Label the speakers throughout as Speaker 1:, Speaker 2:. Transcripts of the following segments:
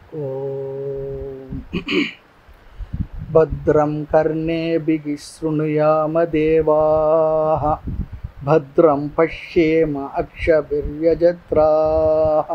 Speaker 1: ॐ भद्रं कर्णेभिः शृणुयामदेवाः भद्रं पश्येम अक्षभिर्यजत्राः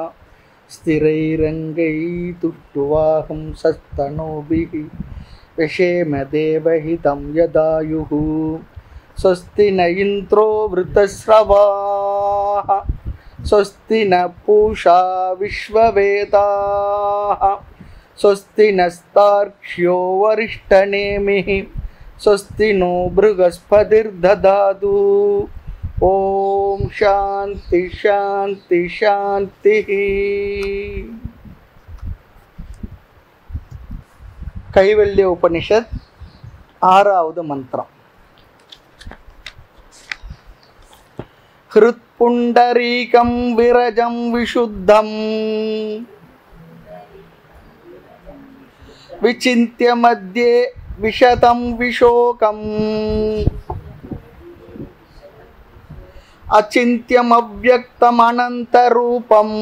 Speaker 1: स्थिरैरङ्गैतुष्टुवाहं सस्तनूभिः विषेम देवहितं यदायुः स्वस्ति न इन्द्रो वृतस्रवाः स्वस्ति न पूषा विश्ववेदाः स्वस्ति नस्तार्क्ष्यो वरिष्ठनेमिः स्वस्ति नो बृहस्पतिर्ददातु ॐ शान्ति शान्ति शान्तिः கைவல்ய உபனிஷத் ஆறாவது மந்திரம் हृत्पुण्डरीकं विरजं विशुद्धम् विचिन्त्य मध्ये विशतं विशोकम् अचिन्त्यमव्यक्तमनन्तरूपम्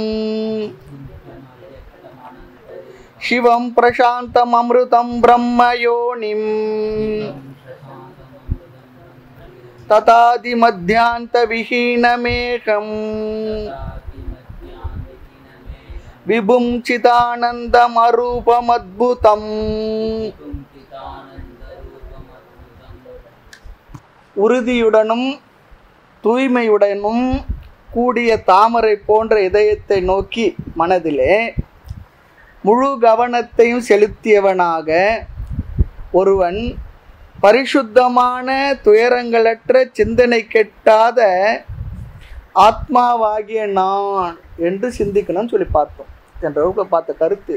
Speaker 1: शिवं प्रशान्तममृतं ब्रह्मयोनिम् ततादिमध्यान्तविहीनमेकम् विभुं चिदानन्दमरूपमद्भुतम् உறுதியுடனும் தூய்மையுடனும் கூடிய தாமரை போன்ற இதயத்தை நோக்கி மனதிலே முழு கவனத்தையும் செலுத்தியவனாக ஒருவன் பரிசுத்தமான துயரங்களற்ற சிந்தனை கெட்டாத ஆத்மாவாகிய நான் என்று சிந்திக்கணும்னு சொல்லி பார்த்தோம் என்ற வகுப்பை பார்த்த கருத்து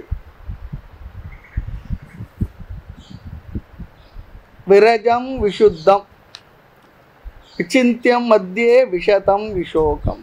Speaker 1: விரஜம் விஷுத்தம் விசிந்தியம் மத்தியே விஷதம் விஷோகம்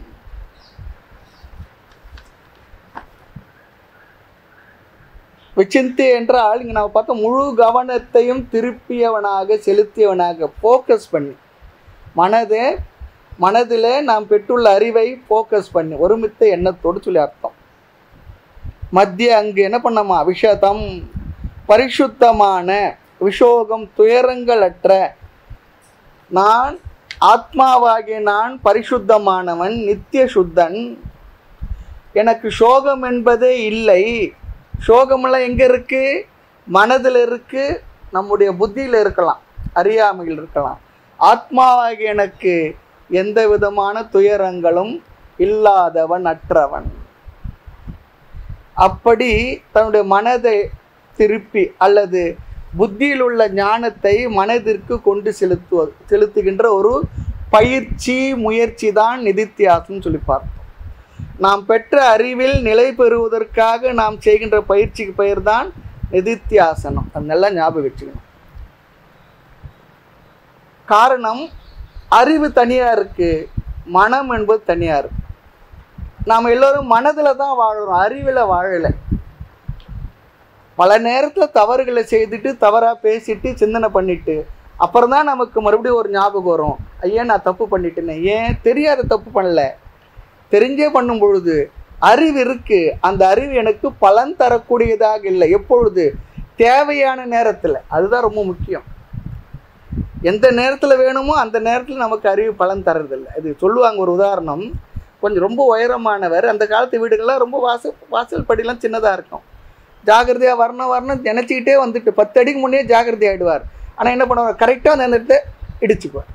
Speaker 1: விசிந்தி என்றால் இங்கே நம்ம பார்த்த முழு கவனத்தையும் திருப்பியவனாக செலுத்தியவனாக ஃபோக்கஸ் பண்ணி மனதை மனதில் நாம் பெற்றுள்ள அறிவை ஃபோக்கஸ் பண்ணி ஒருமித்த எண்ணத்தோடு சொல்லி அர்த்தம் மத்திய அங்கு என்ன பண்ணமா விஷதம் பரிசுத்தமான விஷோகம் துயரங்களற்ற நான் ஆத்மாவாகிய நான் பரிசுத்தமானவன் நித்திய சுத்தன் எனக்கு சோகம் என்பதே இல்லை சோகமெல்லாம் எங்கே இருக்குது மனதில் இருக்குது நம்முடைய புத்தியில் இருக்கலாம் அறியாமையில் இருக்கலாம் ஆத்மாவாகிய எனக்கு எந்த விதமான துயரங்களும் இல்லாதவன் அற்றவன் அப்படி தன்னுடைய மனதை திருப்பி அல்லது புத்தியில் உள்ள ஞானத்தை மனதிற்கு கொண்டு செலுத்துவது செலுத்துகின்ற ஒரு பயிற்சி முயற்சி தான் நிதித்தியாசம் சொல்லி பார்த்தோம் நாம் பெற்ற அறிவில் நிலை பெறுவதற்காக நாம் செய்கின்ற பயிற்சிக்கு பெயர் தான் நிதித்தியாசனம் அது நல்லா ஞாபகம் வச்சுக்கணும் காரணம் அறிவு தனியாக இருக்குது மனம் என்பது தனியாக இருக்கு நாம் எல்லோரும் மனதில் தான் வாழுறோம் அறிவில் வாழலை பல நேரத்தில் தவறுகளை செய்துட்டு தவறாக பேசிட்டு சிந்தனை பண்ணிட்டு அப்புறம் தான் நமக்கு மறுபடியும் ஒரு ஞாபகம் வரும் ஐயா நான் தப்பு பண்ணிட்டேனே ஏன் தெரியாத தப்பு பண்ணல தெரிஞ்சே பண்ணும் பொழுது அறிவு இருக்கு அந்த அறிவு எனக்கு பலன் தரக்கூடியதாக இல்லை எப்பொழுது தேவையான நேரத்தில் அதுதான் ரொம்ப முக்கியம் எந்த நேரத்தில் வேணுமோ அந்த நேரத்தில் நமக்கு அறிவு பலன் தர்றதில்லை இது சொல்லுவாங்க ஒரு உதாரணம் கொஞ்சம் ரொம்ப உயரமானவர் அந்த காலத்து வீடுகள்லாம் ரொம்ப வாசல் வாசல் படிலாம் சின்னதாக இருக்கும் ஜாகிரதையாக வரணும் வரணும் நினச்சிக்கிட்டே வந்துட்டு பத்து அடிக்கு முன்னே ஜாகிரதை ஆகிடுவார் ஆனால் என்ன பண்ணுவார் கரெக்டாக அந்த நேரத்தை இடிச்சுக்குவார்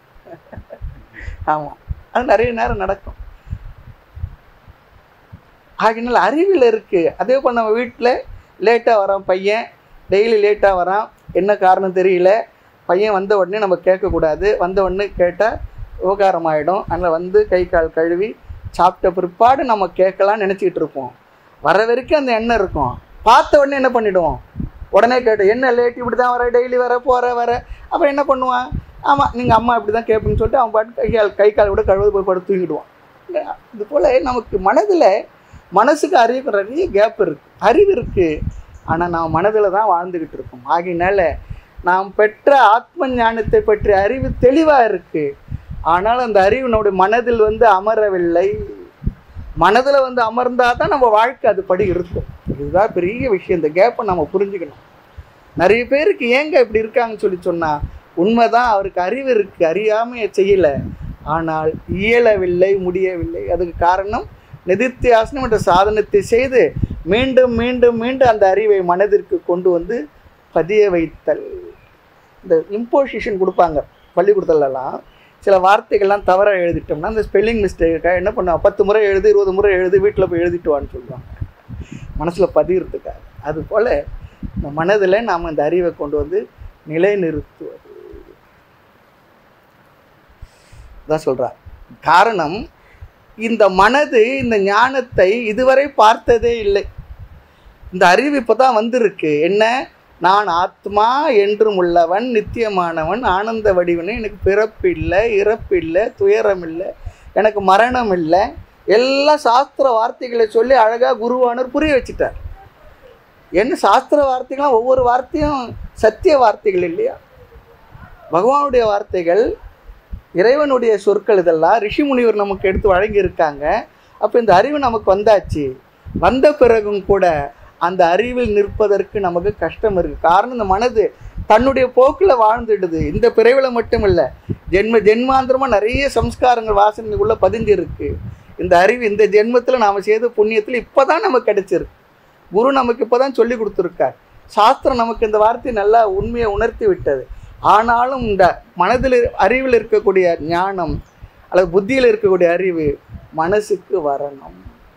Speaker 1: ஆமாம் அது நிறைய நேரம் நடக்கும் ஆகினால அறிவில் இருக்குது அதே போல் நம்ம வீட்டில் லேட்டாக வரான் பையன் டெய்லி லேட்டாக வரான் என்ன காரணம் தெரியல பையன் வந்த உடனே நம்ம கேட்கக்கூடாது வந்த உடனே கேட்டால் உபகாரம் ஆகிடும் அதில் வந்து கை கால் கழுவி சாப்பிட்ட பிற்பாடு நம்ம கேட்கலாம்னு நினச்சிக்கிட்டு இருப்போம் வர வரைக்கும் அந்த எண்ணம் இருக்கும் பார்த்த உடனே என்ன பண்ணிவிடுவோம் உடனே கேட்டோம் என்ன லேட் இப்படி தான் வர டெய்லி வர போகிற வர அப்புறம் என்ன பண்ணுவான் ஆமாம் நீங்கள் அம்மா இப்படி தான் கேட்பீங்கன்னு சொல்லிட்டு அவன் பாட்டு கை கால் கை கால் விட கழுவு போய் படுத்து தூங்கிடுவான் இது போல் நமக்கு மனதில் மனசுக்கு அறிவு நிறைய கேப் இருக்குது அறிவு இருக்குது ஆனால் நாம் மனதில் தான் வாழ்ந்துக்கிட்டு இருக்கோம் ஆகையினால நாம் பெற்ற ஆத்ம ஞானத்தை பற்றிய அறிவு தெளிவாக இருக்குது ஆனால் அந்த அறிவு நம்முடைய மனதில் வந்து அமரவில்லை மனதில் வந்து அமர்ந்தா தான் நம்ம வாழ்க்கை அது படி இருக்கும் இதுதான் பெரிய விஷயம் இந்த கேப்பை நம்ம புரிஞ்சுக்கணும் நிறைய பேருக்கு ஏங்க இப்படி இருக்காங்கன்னு சொல்லி சொன்னா உண்மைதான் அவருக்கு அறிவு இருக்கு அறியாமைய செய்யல ஆனால் இயலவில்லை முடியவில்லை அதுக்கு காரணம் நிதித்தியாசனம் என்ற சாதனத்தை செய்து மீண்டும் மீண்டும் மீண்டும் அந்த அறிவை மனதிற்கு கொண்டு வந்து பதிய வைத்தல் இந்த இம்போசிஷன் கொடுப்பாங்க பள்ளிக்கூடத்துலலாம் சில வார்த்தைகள்லாம் தவறாக எழுதிட்டோம்னா அந்த ஸ்பெல்லிங் மிஸ்டேக்காக என்ன பண்ணுவாங்க பத்து முறை எழுது இருபது முறை எழுது வீட்டில் போய் எழுதிட்டு வான்னு சொல்லுவாங்க மனசில் பதிகிறதுக்காக அதுபோல் இந்த மனதில் நாம் இந்த அறிவை கொண்டு வந்து நிலைநிறுத்துவது தான் சொல்கிறார் காரணம் இந்த மனது இந்த ஞானத்தை இதுவரை பார்த்ததே இல்லை இந்த அறிவு இப்போ தான் வந்திருக்கு என்ன நான் ஆத்மா என்றும் உள்ளவன் நித்தியமானவன் ஆனந்த வடிவன் எனக்கு பிறப்பு இல்லை இறப்பு இல்லை துயரம் இல்லை எனக்கு மரணம் இல்லை எல்லா சாஸ்திர வார்த்தைகளை சொல்லி அழகாக குருவானவர் புரிய வச்சுட்டார் என்ன சாஸ்திர வார்த்தைகள்லாம் ஒவ்வொரு வார்த்தையும் சத்திய வார்த்தைகள் இல்லையா பகவானுடைய வார்த்தைகள் இறைவனுடைய சொற்கள் இதெல்லாம் ரிஷி முனிவர் நமக்கு எடுத்து வழங்கியிருக்காங்க அப்போ இந்த அறிவு நமக்கு வந்தாச்சு வந்த பிறகும் கூட அந்த அறிவில் நிற்பதற்கு நமக்கு கஷ்டம் இருக்குது காரணம் இந்த மனது தன்னுடைய போக்கில் வாழ்ந்துடுது இந்த பிறவில மட்டும் இல்லை ஜென்ம ஜென்மாந்திரமாக நிறைய சம்ஸ்காரங்கள் வாசனைக்குள்ளே பதிஞ்சிருக்கு இந்த அறிவு இந்த ஜென்மத்தில் நாம் செய்த புண்ணியத்தில் இப்போ தான் நமக்கு கிடைச்சிருக்கு குரு நமக்கு இப்போ தான் சொல்லி கொடுத்துருக்கார் சாஸ்திரம் நமக்கு இந்த வார்த்தை நல்லா உண்மையை உணர்த்தி விட்டது ஆனாலும் இந்த மனதில் அறிவில் இருக்கக்கூடிய ஞானம் அல்லது புத்தியில் இருக்கக்கூடிய அறிவு மனசுக்கு வரணும்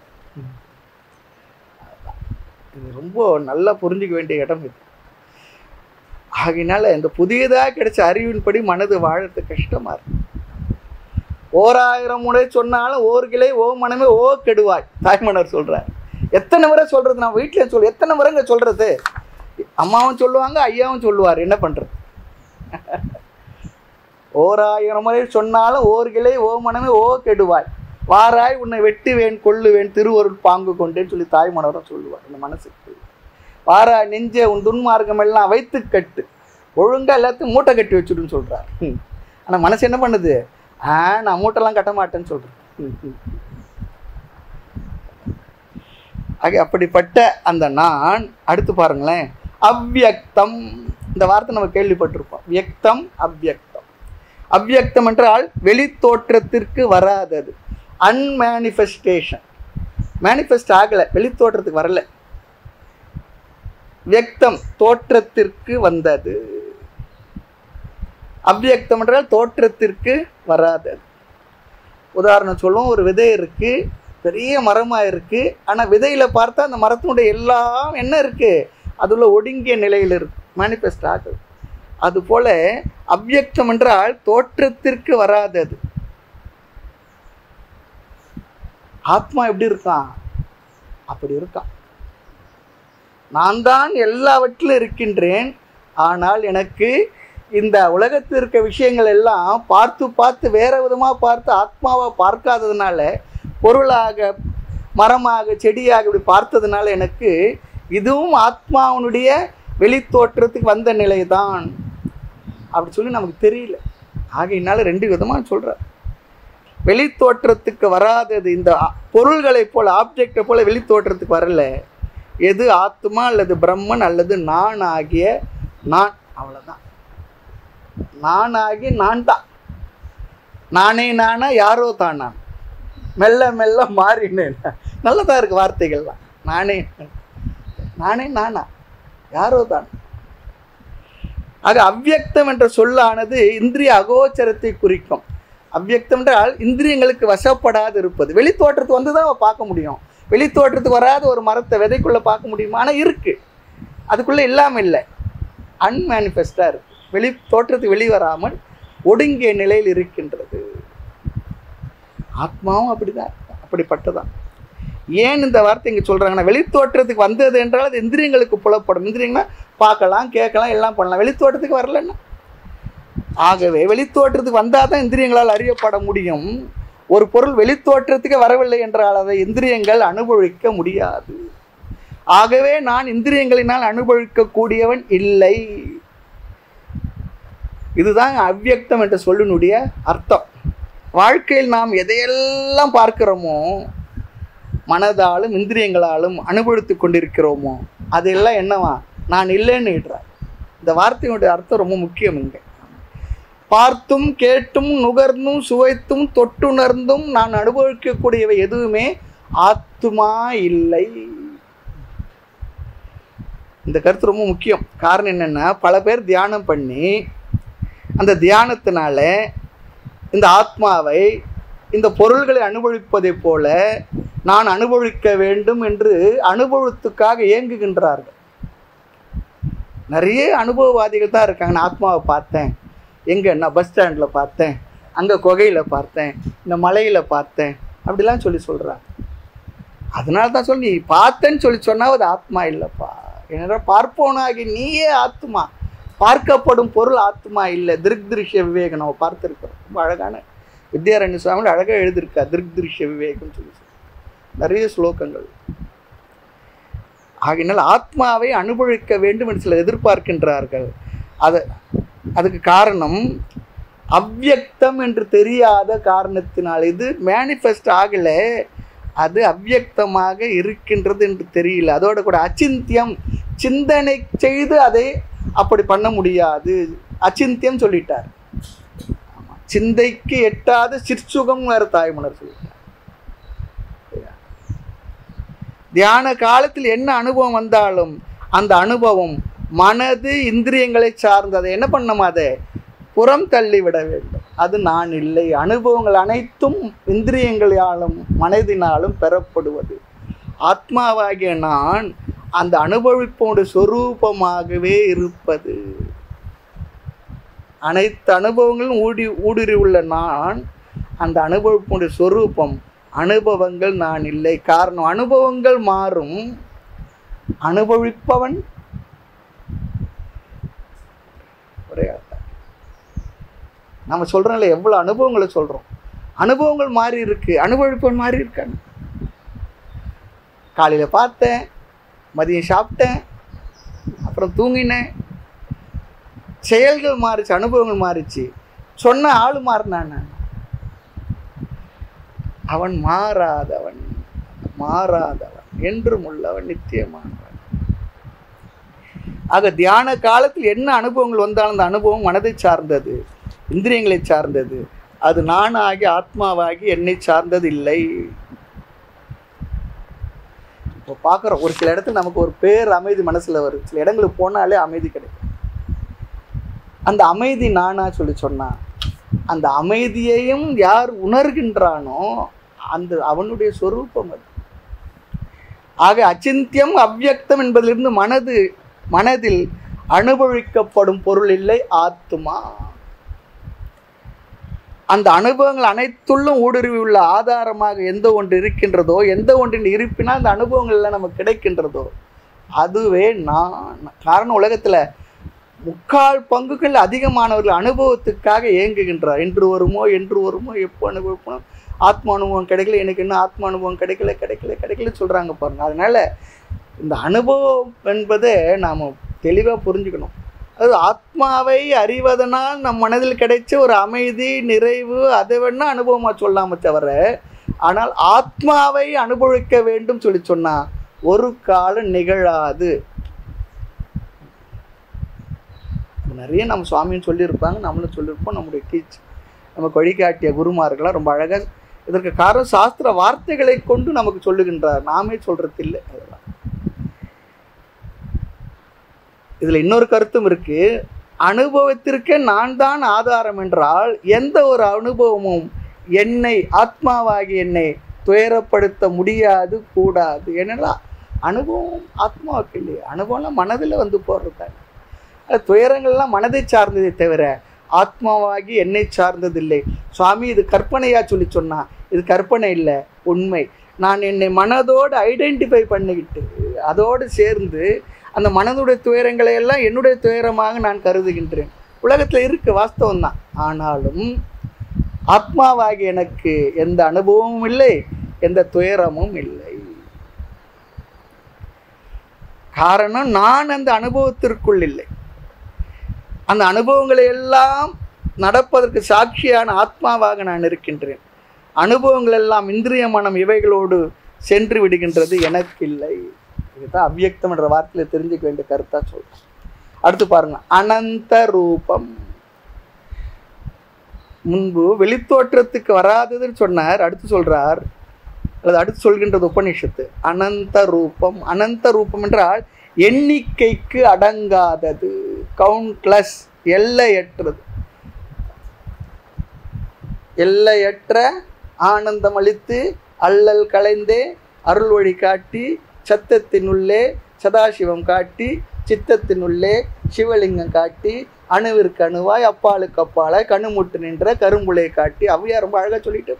Speaker 1: இது ரொம்ப நல்லா புரிஞ்சுக்க வேண்டிய இடம் இது ஆகையினால இந்த புதியதாக கிடைச்ச அறிவின்படி மனது வாழறது கஷ்டமா இருக்கு ஓராயிரம் முறை சொன்னாலும் ஓர் கிளை ஓ மனமே ஓ கெடுவாய் தாய்மன்னர் சொல்றார் எத்தனை முறை சொல்றது நான் வீட்டில் சொல் எத்தனை முறைங்க சொல்றது அம்மாவும் சொல்லுவாங்க ஐயாவும் சொல்லுவார் என்ன பண்றது ஓராயிரம் முறை சொன்னாலும் ஓர் கிளை ஓ மனமே ஓ கெடுவாய் வாராய் உன்னை வெட்டுவேன் கொள்ளுவேன் திருவருள் பாங்கு கொண்டேன்னு சொல்லி தாய்மனவரும் சொல்லுவார் இந்த மனசுக்கு வாராய் நெஞ்ச உன் துன்மார்க்கம் எல்லாம் வைத்து கட்டு ஒழுங்கா எல்லாத்தையும் மூட்டை கட்டி வச்சுடுன்னு சொல்றார் ம். ஆனா மனசு என்ன பண்ணுது ஆ நான் மூட்டைலாம் கட்ட மாட்டேன்னு சொல்றேன் ம், ம். ஆக அப்படிப்பட்ட அந்த நான் அடுத்து பாருங்களேன் அவ்யக்தம் இந்த வார்த்தை நம்ம கேள்விப்பட்டிருப்போம் வியக்தம் அவ்யக்தம் அவ்யக்தம் என்றால் வெளி தோற்றத்திற்கு வராதது அன்மேனிஃபெஸ்டேஷன் மேனிஃபெஸ்ட் ஆகலை வெளி தோற்றத்துக்கு வரல வியக்தம் தோற்றத்திற்கு வந்தது அவ்வியக்தம் என்றால் தோற்றத்திற்கு வராதது உதாரணம் சொல்லுவோம் ஒரு விதை இருக்கு பெரிய மரமாக இருக்கு ஆனால் விதையில பார்த்தா அந்த மரத்தினுடைய எல்லாம் என்ன இருக்கு அதுல ஒடுங்கிய நிலையில் இருக்கு மேனிஃபெஸ்ட் ஆகுது அதுபோல அவ்வியக்தம் என்றால் தோற்றத்திற்கு வராதது ஆத்மா எப்படி இருக்கான் அப்படி இருக்கான் நான் தான் எல்லாவற்றிலும் இருக்கின்றேன் ஆனால் எனக்கு இந்த உலகத்தில் இருக்க விஷயங்கள் எல்லாம் பார்த்து பார்த்து வேற விதமாக பார்த்து ஆத்மாவை பார்க்காததுனால பொருளாக மரமாக செடியாக இப்படி பார்த்ததுனால எனக்கு இதுவும் ஆத்மாவனுடைய வெளித்தோற்றத்துக்கு வந்த நிலை தான் அப்படி சொல்லி நமக்கு தெரியல ஆகையினால ரெண்டு விதமாக சொல்கிறார் வெளித்தோற்றத்துக்கு வராதது இந்த ஆ- பொருள்களைப் போல ஆப்ஜெக்டை போல வெளித்தோற்றத்துக்கு வரல எது ஆத்மா அல்லது பிரம்மன் அல்லது நான் ஆகிய நான் அவ்வளோதான் நான் ஆகி நான் தான் நானே நானா யாரோ தான் நான் மெல்ல மெல்ல மாறினேன் நல்லதா இருக்கு வார்த்தைகள்லாம் நானே நானே நானா யாரோ தான் ஆக அவ்யக்தம் என்ற சொல்லானது இந்திரிய அகோச்சரத்தை குறிக்கும் அவ்யக்தம் என்றால் இந்திரியங்களுக்கு வசப்படாது இருப்பது வெளித்தோற்றத்துக்கு வந்து தான் பார்க்க முடியும் வெளித்தோற்றத்துக்கு வராத ஒரு மரத்தை விதைக்குள்ள பார்க்க முடியுமா ஆனால் இருக்கு அதுக்குள்ள இல்லாமல் இல்லை அன்மேனிஃபெஸ்டாக இருக்கு வெளி தோற்றத்துக்கு வெளிவராமல் ஒடுங்கிய நிலையில் இருக்கின்றது ஆத்மாவும் அப்படிதான் இருக்கு. அப்படிப்பட்டதான் ஏன் இந்த வார்த்தை இங்கே சொல்கிறாங்கன்னா வெளித்தோற்றத்துக்கு வந்தது என்றால் அது இந்திரியங்களுக்கு புலப்படும் இந்திரியங்கன்னா பார்க்கலாம் கேட்கலாம் எல்லாம் பண்ணலாம் வெளித்தோற்றத்துக்கு வரலன்னா ஆகவே வெளித்தோற்றத்துக்கு வந்தால் தான் இந்திரியங்களால் அறியப்பட முடியும் ஒரு பொருள் வெளித்தோற்றத்துக்கு வரவில்லை என்றால் அதை இந்திரியங்கள் அனுபவிக்க முடியாது ஆகவே நான் இந்திரியங்களினால் அனுபவிக்க கூடியவன் இல்லை இதுதான் அவ்யக்தம் என்ற சொல்லினுடைய அர்த்தம் வாழ்க்கையில் நாம் எதையெல்லாம் பார்க்கிறோமோ மனதாலும் இந்திரியங்களாலும் அனுபவித்து கொண்டிருக்கிறோமோ அதெல்லாம் என்னவா நான் இல்லைன்னு இடுறார் இந்த வார்த்தையினுடைய அர்த்தம் ரொம்ப முக்கியம் இங்க பார்த்தும் கேட்டும் நுகர்ந்தும் சுவைத்தும் தொட்டுணர்ந்தும் நான் அனுபவிக்கக்கூடியவை எதுவுமே ஆத்துமா இல்லை இந்த கருத்து ரொம்ப முக்கியம் காரணம் என்னென்னா பல பேர் தியானம் பண்ணி அந்த தியானத்தினால இந்த ஆத்மாவை இந்த பொருள்களை அனுபவிப்பதைப் போல நான் அனுபவிக்க வேண்டும் என்று அனுபவத்துக்காக இயங்குகின்றார்கள் நிறைய அனுபவவாதிகள் தான் இருக்காங்க நான் ஆத்மாவை பார்த்தேன் எங்கே நான் பஸ் ஸ்டாண்டில் பார்த்தேன் அங்கே குகையில் பார்த்தேன் இந்த மலையில் பார்த்தேன் அப்படிலாம் சொல்லி சொல்கிறாங்க அதனால தான் சொல்லி நீ பார்த்தேன்னு சொல்லி சொன்னால் அது ஆத்மா இல்லைப்பா என்னடா பார்ப்போனாகி நீயே ஆத்மா பார்க்கப்படும் பொருள் ஆத்மா இல்லை திருக் திருஷ்ய விவேகம் நம்ம பார்த்துருக்கிறோம் ரொம்ப அழகான வித்யாரண்ய சுவாமி அழகாக எழுதியிருக்கா திருக் திருஷ்ய விவேகம் சொல்லி நிறைய ஸ்லோகங்கள் ஆகையினால் ஆத்மாவை அனுபவிக்க வேண்டும் என்று சிலர் எதிர்பார்க்கின்றார்கள் அது அதுக்கு காரணம் அவ்யக்தம் என்று தெரியாத காரணத்தினால் இது மேனிஃபெஸ்ட் ஆகலை அது அவ்யக்தமாக இருக்கின்றது என்று தெரியல அதோட கூட அச்சிந்தியம் சிந்தனை செய்து அதை அப்படி பண்ண முடியாது அச்சிந்தியம் சொல்லிட்டார் ஆமா. சிந்தைக்கு எட்டாத சிற்சுகம் வேறு தாய்மலர் சொல்லிட்டார் தியான காலத்தில் என்ன அனுபவம் வந்தாலும் அந்த அனுபவம் மனது இந்திரியங்களை சார்ந்து அதை என்ன பண்ணணும் அதை புறம் தள்ளிவிட வேண்டும் அது நான் இல்லை அனுபவங்கள் அனைத்தும் இந்திரியங்களாலும் மனதினாலும் பெறப்படுவது ஆத்மாவாகிய நான் அந்த அனுபவிப்போடு சொரூபமாகவே இருப்பது அனைத்து அனுபவங்களும் ஊடி ஊடுருவி உள்ள நான் அந்த அனுபவிப்போடைய சொரூபம் அனுபவங்கள் நான் இல்லை காரணம் அனுபவங்கள் மாறும் அனுபவிப்பவன் ஒரே அர்த்தம். நம்ம சொல்றோம்ல எவ்வளவு அனுபவங்களை சொல்றோம் அனுபவங்கள் மாறி இருக்கு அனுபவிப்பவன் மாறி இருக்காங்க காலையில பார்த்தேன் மதியம் சாப்பிட்டேன் அப்புறம் தூங்கினேன் செயல்கள் மாறிச்சு அனுபவங்கள் மாறிச்சு சொன்ன ஆள் மாறினான் நான் அவன் மாறாதவன் மாறாதவன் என்றும் உள்ளவன் நித்தியமானவன் ஆக தியான காலத்தில் என்ன அனுபவங்கள் வந்தாலும் அந்த அனுபவம் மனதை சார்ந்தது இந்திரியங்களை சார்ந்தது அது நானாகி ஆத்மாவாகி என்னை சார்ந்தது இல்லை இப்போ பார்க்குறோம் ஒரு சில இடத்துல நமக்கு ஒரு பேர் அமைதி மனசில் வரும் சில இடங்களுக்கு போனாலே அமைதி கிடைக்கும் அந்த அமைதி நானா சொல்லி சொன்னா அந்த அமைதியையும் யார் உணர்கின்றானோ அந்த அவனுடைய சொரூபம் அது ஆக அச்சிந்தியம் அவ்யக்தம் என்பதிலிருந்து மனது மனதில் அனுபவிக்கப்படும் பொருள் இல்லை ஆத்மா அந்த அனுபவங்கள் அனைத்துள்ளும் ஊடுருவி உள்ள ஆதாரமாக எந்த ஒன்று இருக்கின்றதோ எந்த ஒன்றின் இருப்பினால் அந்த அனுபவங்கள் எல்லாம் நமக்கு கிடைக்கின்றதோ அதுவே நான் காரணம் உலகத்தில் முக்கால் பங்குகள் அதிகமானவர்கள் அனுபவத்துக்காக ஏங்குகின்றார் என்று வருமோ என்று வருமோ எப்போ அனுபவிப்போம் ஆத்ம அனுபவம் கிடைக்கல எனக்கு இன்னும் ஆத்ம அனுபவம் கிடைக்கல கிடைக்கல கிடைக்கல சொல்கிறாங்க பாருங்க அதனால இந்த அனுபவம் என்பதை நாம் தெளிவாக புரிஞ்சுக்கணும் அது ஆத்மாவை அறிவதனால் நம் மனதில் கிடைச்ச ஒரு அமைதி நிறைவு அதை வேணா அனுபவமாக சொல்லாம தவிர ஆனால் ஆத்மாவை அனுபவிக்க வேண்டும் சொல்லி சொன்னா ஒரு காலம் நிகழாது நிறைய நம்ம சுவாமியும் சொல்லியிருப்பாங்க நம்மளும் சொல்லியிருப்போம் நம்முடைய டீச் நமக்கு வழிகாட்டிய குருமார்களாம் ரொம்ப அழகாக இதற்கு காரணம் சாஸ்திர வார்த்தைகளை கொண்டு நமக்கு சொல்லுகின்றார் நாமே சொல்றது இல்லை அதெல்லாம் இதுல இன்னொரு கருத்தும் இருக்கு அனுபவத்திற்கே நான் தான் ஆதாரம் என்றால் எந்த ஒரு அனுபவமும் என்னை ஆத்மாவாகி என்னை துயரப்படுத்த முடியாது கூடாது ஏன்னா அனுபவம் ஆத்மாவுக்கு இல்லையே அனுபவம்லாம் மனதில் வந்து போடுறதாங்க அது துயரங்கள்லாம் மனதை சார்ந்ததே தவிர ஆத்மாவாகி என்னை சார்ந்ததில்லை சுவாமி இது கற்பனையா சொல்லி சொன்னா இது கற்பனை இல்லை உண்மை நான் என்னை மனதோடு ஐடென்டிஃபை பண்ணிக்கிட்டு அதோடு சேர்ந்து அந்த மனதுடைய துயரங்களை எல்லாம் என்னுடைய துயரமாக நான் கருதுகின்றேன் உலகத்தில் இருக்கு வாஸ்தவம் தான் ஆனாலும் ஆத்மாவாகி எனக்கு எந்த அனுபவமும் இல்லை எந்த துயரமும் இல்லை காரணம் நான் அந்த அனுபவத்திற்குள் இல்லை அந்த அனுபவங்களை எல்லாம் நடப்பதற்கு சாட்சியான ஆத்மாவாக நான் இருக்கின்றேன் அனுபவங்கள் எல்லாம் இந்திரிய மனம் இவைகளோடு சென்று விடுகின்றது எனக்கு இல்லை இதுதான் அவ்வியக்தம் என்ற வார்த்தையில தெரிஞ்சுக்க வேண்டிய கருத்தா சொல்றேன் அடுத்து பாருங்க அனந்த ரூபம் முன்பு வெளித்தோற்றத்துக்கு வராததுன்னு சொன்னார் அடுத்து சொல்றார் அல்லது அடுத்து சொல்கின்றது உபநிஷத்து அனந்த ரூபம் அனந்த ரூபம் என்றால் எண்ணிக்கைக்கு அடங்காதது கவுண்ட்லெஸ் எல்லையற்றது எல்லையற்ற ஆனந்தம் அளித்து அல்லல் கலைந்தே அருள் வழி காட்டி சத்தத்தினுள்ளே சதாசிவம் காட்டி சித்தத்தினுள்ளே சிவலிங்கம் காட்டி அணுவிற்கு அணுவாய் அப்பாலுக்கு அப்பாலாய் கண்ணுமுட்டு நின்ற கரும்புலை காட்டி அவையா ரொம்ப அழகா சொல்லிட்டு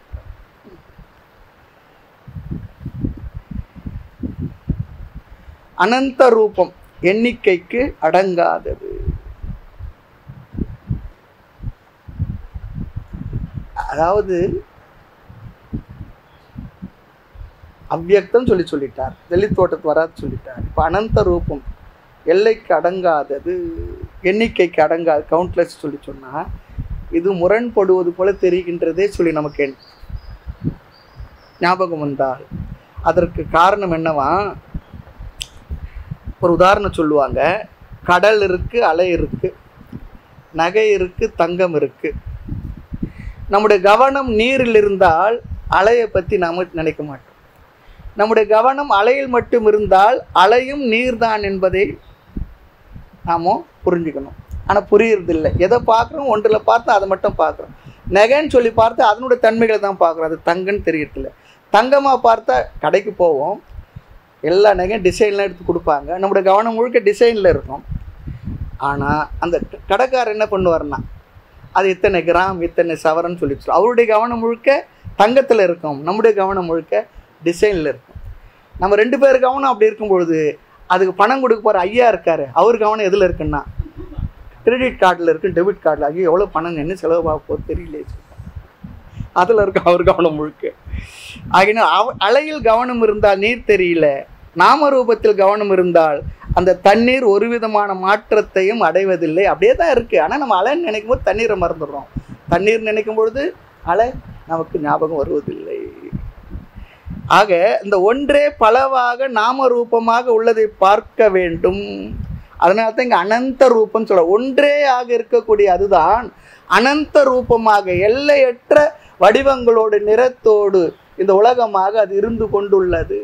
Speaker 1: அனந்த ரூபம் எண்ணிக்கைக்கு அடங்காதது அதாவது அவ்வியக்தம் சொல்லி சொல்லிட்டார் வெளித்தோட்டத்து வராது சொல்லிட்டார் இப்போ அனந்த ரூபம் எல்லைக்கு அடங்காதது எண்ணிக்கைக்கு அடங்காது கவுண்ட்லெஸ் சொல்லி சொன்னா இது முரண்படுவது போல தெரிகின்றதே சொல்லி நமக்கு என் ஞாபகம் வந்தால் அதற்கு காரணம் என்னவா ஒரு உதாரணம் சொல்லுவாங்க கடல் இருக்கு அலை இருக்கு நகை இருக்கு தங்கம் இருக்கு நம்முடைய கவனம் நீரில் இருந்தால் அலையை பற்றி நாம் நினைக்க மாட்டோம் நம்முடைய கவனம் அலையில் மட்டும் இருந்தால் அலையும் நீர்தான் என்பதை நாம புரிஞ்சுக்கணும் ஆனால் புரியறதில்லை எதை பார்க்குறோம் ஒன்றில் பார்த்தா அதை மட்டும் பார்க்குறோம் நகைன்னு சொல்லி பார்த்தா அதனுடைய தன்மைகளை தான் பார்க்குறோம் அது தங்கன்னு தெரியறதில்ல தங்கமாக பார்த்தா கடைக்கு போவோம் எல்லா நகையும் டிசைன்லாம் எடுத்து கொடுப்பாங்க நம்முடைய கவனம் முழுக்க டிசைனில் இருக்கும் ஆனால் அந்த கடைக்காரர் என்ன பண்ணுவார்னா அது இத்தனை கிராம் இத்தனை சவரன் சொல்லி சொல்லுவார். அவருடைய கவனம் முழுக்க தங்கத்தில் இருக்கும் நம்முடைய கவனம் முழுக்க டிசைனில் இருக்கும் நம்ம ரெண்டு பேர் கவனம் அப்படி இருக்கும் பொழுது அதுக்கு பணம் கொடுக்க போகிற ஐயா இருக்காரு அவர் கவனம் எதில் இருக்குன்னா கிரெடிட் கார்டில் இருக்கு டெபிட் கார்டில் ஐயோ எவ்வளோ பணம் என்ன செலவாக போகுது தெரியலையே அதில் இருக்கும் அவர் கவனம் முழுக்க ஆகினா அவ அலையில் கவனம் இருந்தால் நீர் தெரியல நாம ரூபத்தில் கவனம் இருந்தால் அந்த தண்ணீர் ஒரு விதமான மாற்றத்தையும் அடைவதில்லை அப்படியே தான் இருக்குது ஆனால் நம்ம அலைன்னு நினைக்கும் போது தண்ணீரை மறந்துடுறோம் தண்ணீர் நினைக்கும் பொழுது அலை நமக்கு ஞாபகம் வருவதில்லை ஆக இந்த ஒன்றே பலவாக நாம ரூபமாக உள்ளதை பார்க்க வேண்டும் அதனால தான் இங்கே அனந்த ரூபம் சொல்ல ஒன்றே ஆக இருக்கக்கூடிய அதுதான் அனந்த ரூபமாக எல்லையற்ற வடிவங்களோடு நிறத்தோடு இந்த உலகமாக அது இருந்து கொண்டுள்ளது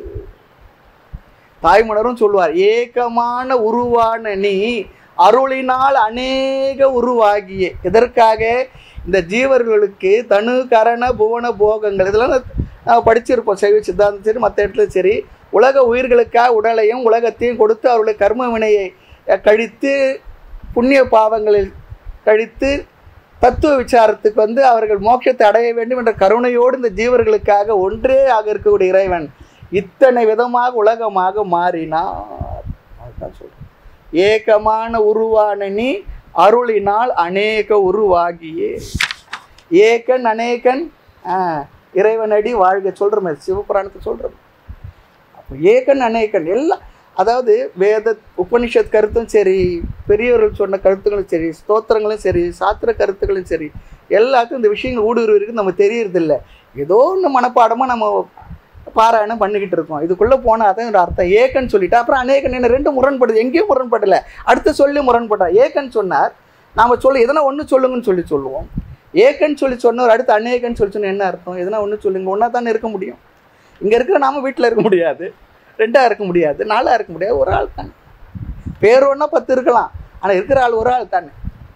Speaker 1: தாய்மலரும் சொல்லுவார் ஏகமான உருவான நீ அருளினால் அநேக உருவாகிய எதற்காக இந்த ஜீவர்களுக்கு தனு கரண புவன போகங்கள் இதெல்லாம் நான் படிச்சிருப்போம் சைவ சித்தாந்தம் சரி மற்ற இடத்துல சரி உலக உயிர்களுக்காக உடலையும் உலகத்தையும் கொடுத்து அவருடைய கர்ம வினையை அஹ், கழித்து புண்ணிய பாவங்களில் கழித்து தத்துவ விசாரத்துக்கு வந்து அவர்கள் மோட்சத்தை அடைய வேண்டும் என்ற கருணையோடு இந்த ஜீவர்களுக்காக ஒன்றே ஆக இருக்கக்கூடிய இறைவன் இத்தனை விதமாக உலகமாக மாறினார் அதுதான் சொல்றேன் ஏகமான உருவான நீ அருளினால் அநேக உருவாகியே ஏகன் அநேகன் ஆ, இறைவனடி வாழ்க சொல்கிறோமே சிவபுராணத்தை சொல்கிறோம் அப்போ ஏகன் அநேகன் எல்லாம் அதாவது வேத உபனிஷத் கருத்தும் சரி பெரியவர்கள் சொன்ன கருத்துக்களும் சரி ஸ்தோத்திரங்களும் சரி சாத்திர கருத்துக்களும் சரி எல்லாத்துக்கும் இந்த விஷயங்கள் ஊடுருவி இருக்கு நம்ம தெரியறதில்ல ஏதோ ஒன்று மனப்பாடமாக நம்ம பாராயணம் பண்ணிக்கிட்டு இருக்கோம் இதுக்குள்ளே போனால் அதான் ஒரு அர்த்தம் ஏக்கன்னு சொல்லிட்டு அப்புறம் அநேகன் என்ன ரெண்டு முரண்படுது எங்கேயும் முரண்படலை அடுத்து சொல்லி முரண்பட்டா ஏக்கன்னு சொன்னார் நாம் சொல்ல எதனா ஒன்று சொல்லுங்கன்னு சொல்லி சொல்லுவோம் ஏக்கன்னு சொல்லி சொன்னவர் அடுத்து அநேகன்னு சொல்லி சொன்ன என்ன அர்த்தம் எதனா ஒன்று சொல்லுங்க ஒன்றா தானே இருக்க முடியும் இங்கே இருக்கிற நாம வீட்டில் இருக்க முடியாது ரெண்டாக இருக்க முடியாது நாலாக இருக்க முடியாது ஒரு ஆள் தானே பேர் ஒன்றா பத்து இருக்கலாம் ஆனால் இருக்கிற ஆள் ஒரு ஆள் தானே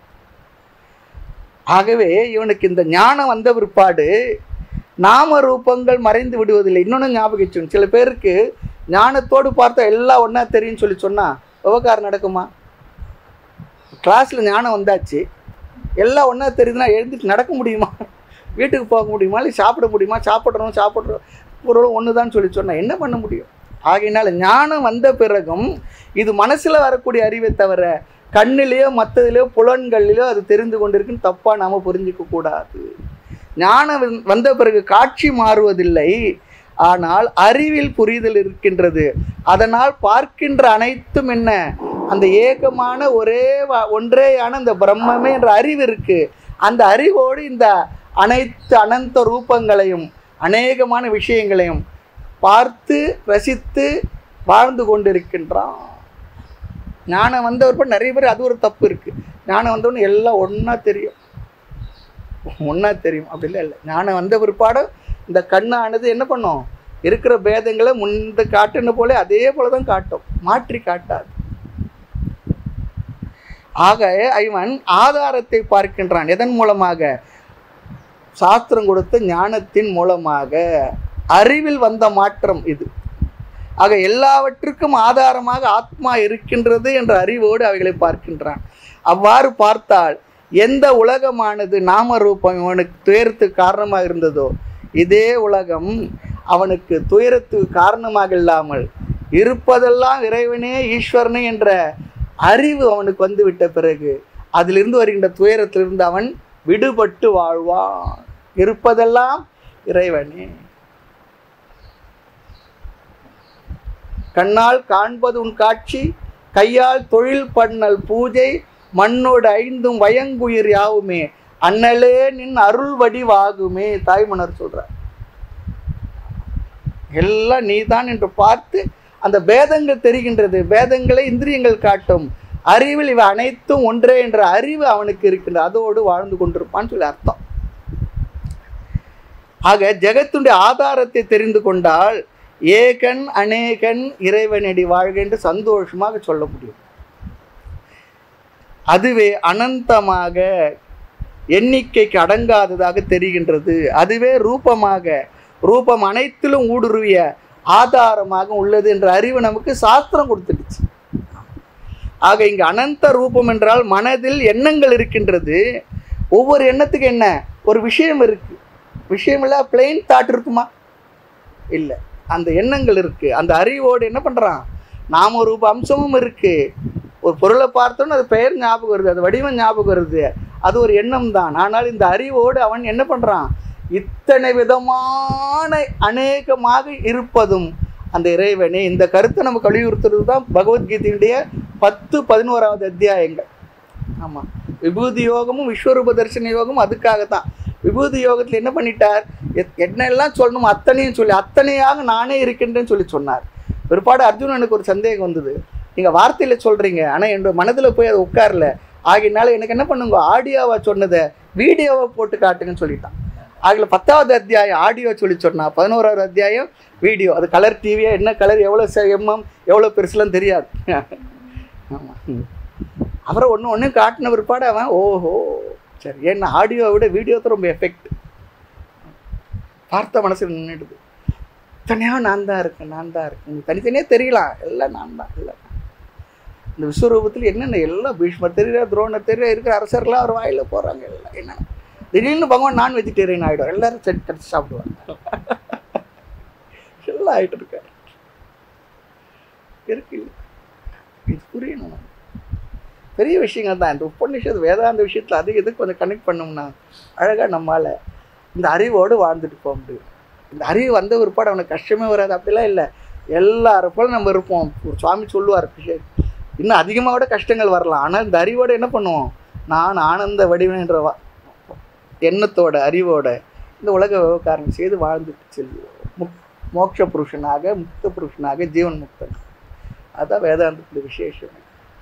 Speaker 1: ஆகவே இவனுக்கு இந்த ஞானம் வந்த பிற்பாடு நாம ரூபங்கள் மறைந்து விடுவதில்லை இன்னொன்று ஞாபகம் வச்சுக்கணும். சில பேருக்கு ஞானத்தோடு பார்த்தா எல்லாம் ஒன்றா தெரியும்னு சொல்லி சொன்னால் விவகாரம் நடக்குமா கிளாஸில் ஞானம் வந்தாச்சு எல்லாம் ஒன்றா தெரியுதுன்னா எழுந்துட்டு நடக்க முடியுமா வீட்டுக்கு போக முடியுமா இல்லை சாப்பிட முடியுமா சாப்பிட்றோம் சாப்பிட்றோம் பொருளும் ஒன்று தான் சொல்லி சொன்னால் என்ன பண்ண முடியும் ஆகையினால ஞானம் வந்த பிறகும் இது மனசில் வரக்கூடிய அறிவை தவிர கண்ணிலேயோ மற்றதுலையோ புலன்களிலேயோ அது தெரிந்து கொண்டிருக்குன்னு தப்பாக நாம் புரிஞ்சிக்க கூடாது ஞானம் வந்- வந்த பிறகு காட்சி மாறுவதில்லை ஆனால் அறிவில் புரிதல் இருக்கின்றது அதனால் பார்க்கின்ற அனைத்தும் என்ன அந்த ஏகமான ஒரே வ- ஒன்றேயான அந்த பிரம்மமே என்ற அறிவு இருக்கு அந்த அறிவோடு இந்த அனைத்து அனந்த ரூபங்களையும் அநேகமான விஷயங்களையும் பார்த்து ரசித்து வாழ்ந்து கொண்டிருக்கின்றான் ஞானம் வந்த ஒரு நிறைய பேர் அது ஒரு தப்பு இருக்கு ஞானம் வந்தவொடனே எல்லாம் ஒன்றா தெரியும் ஒன்றா தெரியும் அப்படிலாம் இல்லை ஞானம் வந்த பிற்பாடு இந்த கண்ணானது என்ன பண்ணும் இருக்கிற பேதங்களை முந்த காட்டுன போல அதே போல தான் காட்டும் மாற்றி காட்டாது ஆக இவன் ஆதாரத்தை பார்க்கின்றான் எதன் மூலமாக சாஸ்திரம் கொடுத்த ஞானத்தின் மூலமாக அறிவில் வந்த மாற்றம் இது ஆக எல்லாவற்றுக்கும் ஆதாரமாக ஆத்மா இருக்கின்றது என்ற அறிவோடு அவைகளை பார்க்கின்றான் அவ்வாறு பார்த்தால் எந்த உலகமானது நாம ரூபம் இவனுக்கு துயரத்துக்கு காரணமாக இருந்ததோ இதே உலகம் அவனுக்கு துயரத்துக்கு காரணமாக இல்லாமல் இருப்பதெல்லாம் இறைவனே ஈஸ்வரனே என்ற அறிவு அவனுக்கு வந்து விட்ட பிறகு அதிலிருந்து வருகின்ற துயரத்திலிருந்து அவன் விடுபட்டு வாழ்வான் இருப்பதெல்லாம் இறைவனே கண்ணால் காண்பது உன் காட்சி கையால் தொழில் பண்ணல் பூஜை மண்ணோடு ஐந்தும் வயங்குயிர் யாவுமே அண்ணலே நின் அருள் வடிவாகுமே தாய்மன்னர் சொல்றார் எல்லாம் நீதான் என்று பார்த்து அந்த பேதங்கள் தெரிகின்றது பேதங்களை இந்திரியங்கள் காட்டும் அறிவில் இவை அனைத்தும் ஒன்றே என்ற அறிவு அவனுக்கு இருக்கின்றது அதோடு வாழ்ந்து கொண்டிருப்பான்னு சொல்லி அர்த்தம் ஆக ஜெகத்துடைய ஆதாரத்தை தெரிந்து கொண்டால் ஏகன் அநேகன் இறைவனடி வாழ்க என்று சந்தோஷமாக சொல்ல முடியும் அதுவே அனந்தமாக எண்ணிக்கைக்கு அடங்காததாக தெரிகின்றது அதுவே ரூபமாக ரூபம் அனைத்திலும் ஊடுருவிய ஆதாரமாக உள்ளது என்ற அறிவு நமக்கு சாஸ்திரம் கொடுத்துடுச்சு ஆக இங்கு அனந்த ரூபம் என்றால் மனதில் எண்ணங்கள் இருக்கின்றது ஒவ்வொரு எண்ணத்துக்கு என்ன ஒரு விஷயம் இருக்கு விஷயம் இல்ல பிளெயின் தாட் இருக்குமா இல்லை அந்த எண்ணங்கள் இருக்கு அந்த அறிவோடு என்ன பண்றான் நாம ரூப அம்சமும் இருக்கு ஒரு பொருளை பார்த்தோன்னு அது பெயர் ஞாபகம் வருது அது வடிவம் ஞாபகம் வருது அது ஒரு எண்ணம் தான் ஆனால் இந்த அறிவோடு அவன் என்ன பண்றான் இத்தனை விதமான அநேகமாக இருப்பதும் அந்த இறைவனே இந்த கருத்தை நமக்கு வலியுறுத்துறது தான் பகவத்கீதையுடைய பத்து பதினோராவது அத்தியாயங்கள் ஆமாம் விபூதி யோகமும் விஸ்வரூப தரிசன யோகமும் அதுக்காகத்தான் விபூதி யோகத்தில் என்ன பண்ணிட்டார் எத்- என்னெல்லாம் சொல்லணும் அத்தனையும் சொல்லி அத்தனையாக நானே இருக்கின்றேன்னு சொல்லி சொன்னார் பிற்பாடு அர்ஜுனனுக்கு ஒரு சந்தேகம் வந்தது நீங்கள் வார்த்தையில் சொல்கிறீங்க ஆனால் என்னோட மனதில் போய் அது உட்காரல ஆகினால எனக்கு என்ன பண்ணுங்க ஆடியோவா சொன்னதை வீடியோவை போட்டு காட்டுங்கன்னு சொல்லிட்டான் அதில் பத்தாவது அத்தியாயம் ஆடியோ சொல்லி சொன்னா பதினோராவது அத்தியாயம் வீடியோ அது கலர் டிவியா என்ன கலர் எவ்வளோ எம்எம் எவ்வளோ பெருசுலாம் தெரியாது ஆமாம் அவரை ஒன்று ஒன்று காட்டின பிற்பாடு அவன் ஓஹோ சரி ஏன்னா ஆடியோவை விட வீடியோ தான் ரொம்ப எஃபெக்ட் பார்த்த மனசு நின்றுடுது தனியாக நான் தான் இருக்கேன் நான் தான் இருக்கேன் தனித்தனியாக தெரியலாம் எல்லாம் நான் தான் எல்லாம் நான். இந்த விஸ்வரூபத்தில் என்னென்ன எல்லாம் பீஷ்மர் தெரியல துரோணர் தெரியல இருக்கிற அரசர்லாம் அவர் வாயில் போகிறாங்க எல்லாம் என்னென்ன திடீர்னு பகவான் நான் வெஜிடேரியன் ஆகிடும் எல்லாரும் செட் கடிச்சு சாப்பிடுவாங்க எல்லாம் ஆகிட்டு இருக்காரு இருக்கு இல்ல? இது புரியணும் நமக்கு. பெரிய விஷயங்கள் தான் இந்த உபநிஷத்து வேதாந்த விஷயத்தில் அது எதுக்கு கொஞ்சம் கனெக்ட் பண்ணோம்னா அழகாக நம்மால் இந்த அறிவோடு வாழ்ந்துட்டு போக முடியும் இந்த அறிவு வந்த பிற்பாடு அவனுக்கு கஷ்டமே வராது அப்படிலாம் இல்லை எல்லாரும் போல நம்ம இருப்போம் ஒரு சுவாமி சொல்லுவார் விஷயம் இன்னும் அதிகமாக விட கஷ்டங்கள் வரலாம் ஆனால் இந்த அறிவோடு என்ன பண்ணுவோம் நான் ஆனந்த வடிவம் என்ற வா- எண்ணத்தோட அறிவோட இந்த உலக விவகாரம் செய்து வாழ்ந்துட்டு செல்வோம் முக் மோட்ச புருஷனாக முக்த புருஷனாக ஜீவன் முக்தன் அதான் வேதாந்தத்துடைய விசேஷம்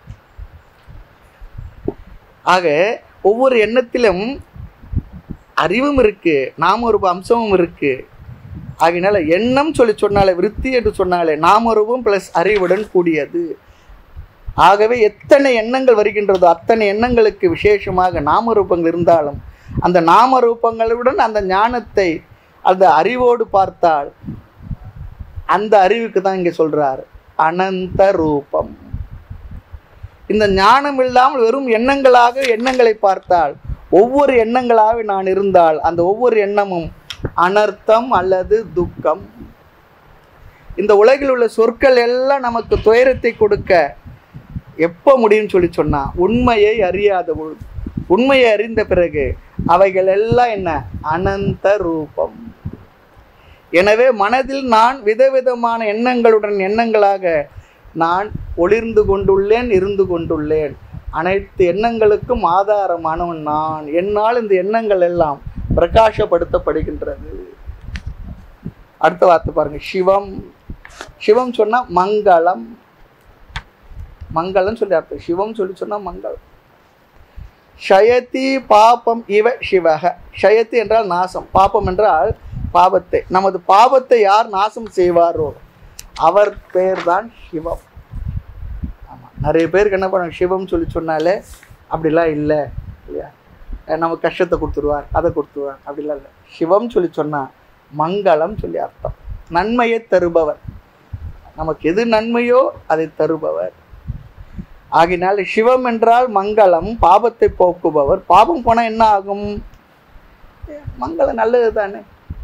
Speaker 1: ஆக ஒவ்வொரு எண்ணத்திலும் அறிவும் இருக்கு நாமரூப அம்சமும் இருக்கு ஆகையினால எண்ணம் சொல்லி சொன்னாலே விருத்தி என்று சொன்னாலே நாமரூபம் ப்ளஸ் அறிவுடன் கூடியது ஆகவே எத்தனை எண்ணங்கள் வருகின்றதோ அத்தனை எண்ணங்களுக்கு விசேஷமாக நாமரூபங்கள் இருந்தாலும் அந்த நாமரூபங்களுடன் அந்த ஞானத்தை அந்த அறிவோடு பார்த்தால் அந்த அறிவுக்கு தான் இங்கே சொல்றார் அனந்த ரூபம் இந்த ஞானம் இல்லாமல் வெறும் எண்ணங்களாக எண்ணங்களை பார்த்தால் ஒவ்வொரு எண்ணங்களாக நான் இருந்தால் அந்த ஒவ்வொரு எண்ணமும் அனர்த்தம் அல்லது துக்கம் இந்த உலகில் உள்ள சொற்கள் எல்லாம் நமக்கு துயரத்தை கொடுக்க எப்போ முடியும்னு சொல்லி சொன்னா உண்மையை அறியாத பொழுது உண்மையை அறிந்த பிறகு அவைகள் எல்லாம் என்ன அனந்த ரூபம் எனவே மனதில் நான் விதவிதமான எண்ணங்களுடன் எண்ணங்களாக நான் ஒளிர்ந்து கொண்டுள்ளேன் இருந்து கொண்டுள்ளேன் அனைத்து எண்ணங்களுக்கும் ஆதாரமானவன் நான் என்னால் இந்த எண்ணங்கள் எல்லாம் பிரகாசப்படுத்தப்படுகின்றது அடுத்த வார்த்தை பாருங்க சிவம் சிவம் சொன்னா மங்களம் மங்களம் சொல்லி அர்த்தம் சிவம் சொல்லி சொன்னா மங்களம் ஷயதி பாபம் இவ சிவக ஷயதி என்றால் நாசம் பாபம் என்றால் பாவத்தை நமது பாவத்தை யார் நாசம் செய்வாரோ அவர் பேர் தான் சிவம் ஆமா நிறைய பேருக்கு என்ன பண்ணுவாங்க சிவம் சொல்லி சொன்னாலே அப்படிலாம் இல்லை இல்லையா அஹ் நமக்கு கஷ்டத்தை கொடுத்துருவார் அதை கொடுத்துருவார் அப்படிலாம் இல்லை சிவம் சொல்லி சொன்னா மங்களம் சொல்லி அர்த்தம் நன்மையை தருபவர் நமக்கு எது நன்மையோ அதை தருபவர் ஆகினால் சிவம் என்றால் மங்களம் பாபத்தை போக்குபவர் பாபம் போனால் என்ன ஆகும் மங்களம் நல்லது தானே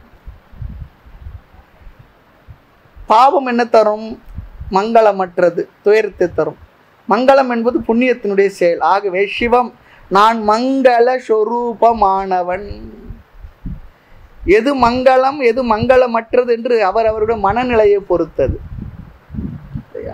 Speaker 1: பாவம் என்ன தரும் மங்களமற்றது துயரத்தை தரும் மங்களம் என்பது புண்ணியத்தினுடைய செயல் ஆகவே சிவம் நான் மங்கள சொரூபமானவன் எது மங்களம் எது மங்களமற்றது என்று அவர் அவருடைய மனநிலையை பொறுத்தது இல்லையா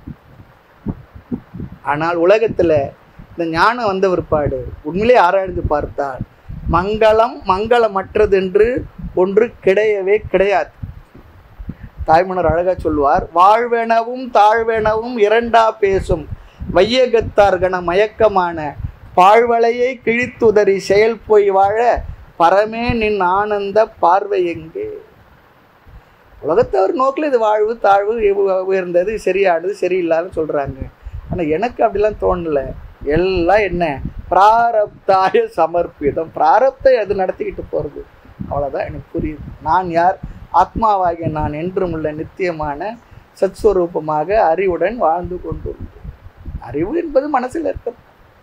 Speaker 1: ஆனால் உலகத்துல இந்த ஞானம் வந்த பிற்பாடு உண்மையிலே ஆராய்ந்து பார்த்தால் மங்களம் மங்களமற்றது என்று ஒன்று கிடையவே கிடையாது தாய்மன்னர் அழகா சொல்வார் வாழ்வெனவும் தாழ்வெனவும் இரண்டா பேசும் வையகத்தார்கன மயக்கமான பாழ்வளையை கிழித்துதறி செயல் போய் வாழ பரமே நின் ஆனந்த பார்வை எங்கே உலகத்தவர் நோக்கில் இது வாழ்வு தாழ்வு இவ்- உயர்ந்தது சரியானது சரியில்லாதுன்னு சொல்றாங்க ஆனா எனக்கு அப்படிலாம் தோணல எல்லாம் என்ன பிராரப்தாய சமர்ப்பிதம் பிராரப்தை அது நடத்திக்கிட்டு போறது அவ்வளவுதான் எனக்கு புரியுது நான் யார் ஆத்மாவாகிய நான் என்றும் உள்ள நித்தியமான சத்ஸ்வரூபமாக அறிவுடன் வாழ்ந்து கொண்டுள்ளேன் அறிவு என்பது மனசில் இருக்கிறது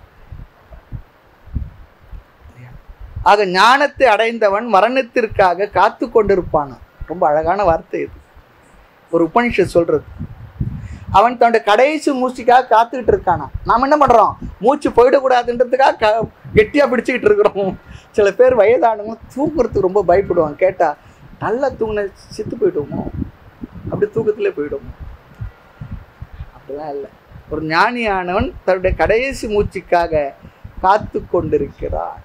Speaker 1: ஆக ஞானத்தை அடைந்தவன் மரணத்திற்காக காத்து கொண்டிருப்பானான் ரொம்ப அழகான வார்த்தை இது ஒரு உபனிஷத் சொல்றது அவன் தன்னுடைய கடைசி மூச்சுக்காக காத்துக்கிட்டு இருக்கானா நாம் என்ன பண்றோம் மூச்சு போயிடக்கூடாதுன்றதுக்காக க கெட்டியா பிடிச்சிக்கிட்டு இருக்கிறோம் சில பேர் வயதானவங்க தூங்குறதுக்கு ரொம்ப பயப்படுவாங்க கேட்டா நல்லா தூங்கின செத்து போயிடுவோமோ அப்படி தூக்கத்திலே போயிடுவோம் அப்படிலாம் இல்லை ஒரு ஞானியானவன் தன்னுடைய கடைசி மூச்சுக்காக காத்து கொண்டிருக்கிறான்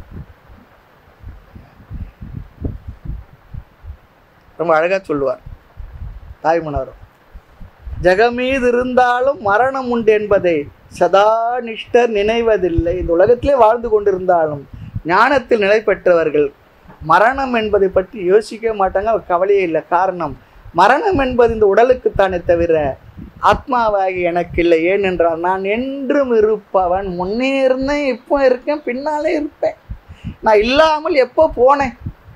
Speaker 1: ரொம்ப அழகா சொல்லுவார் தாய்மனவரும் ஜெகமீது இருந்தாலும் மரணம் உண்டு என்பதை சதா நிஷ்டர் நினைவதில்லை இந்த உலகத்திலே வாழ்ந்து கொண்டிருந்தாலும் ஞானத்தில் நிலை பெற்றவர்கள் மரணம் என்பதை பற்றி யோசிக்க மாட்டாங்க அவர் கவலையே இல்லை காரணம் மரணம் என்பது இந்த உடலுக்குத்தானே தவிர ஆத்மாவாகி எனக்கு இல்லை ஏனென்றால் நான் என்றும் இருப்பவன் முன்னே இருந்தேன் இப்போ இருக்கேன் பின்னாலே இருப்பேன் நான் இல்லாமல் எப்போ போனேன்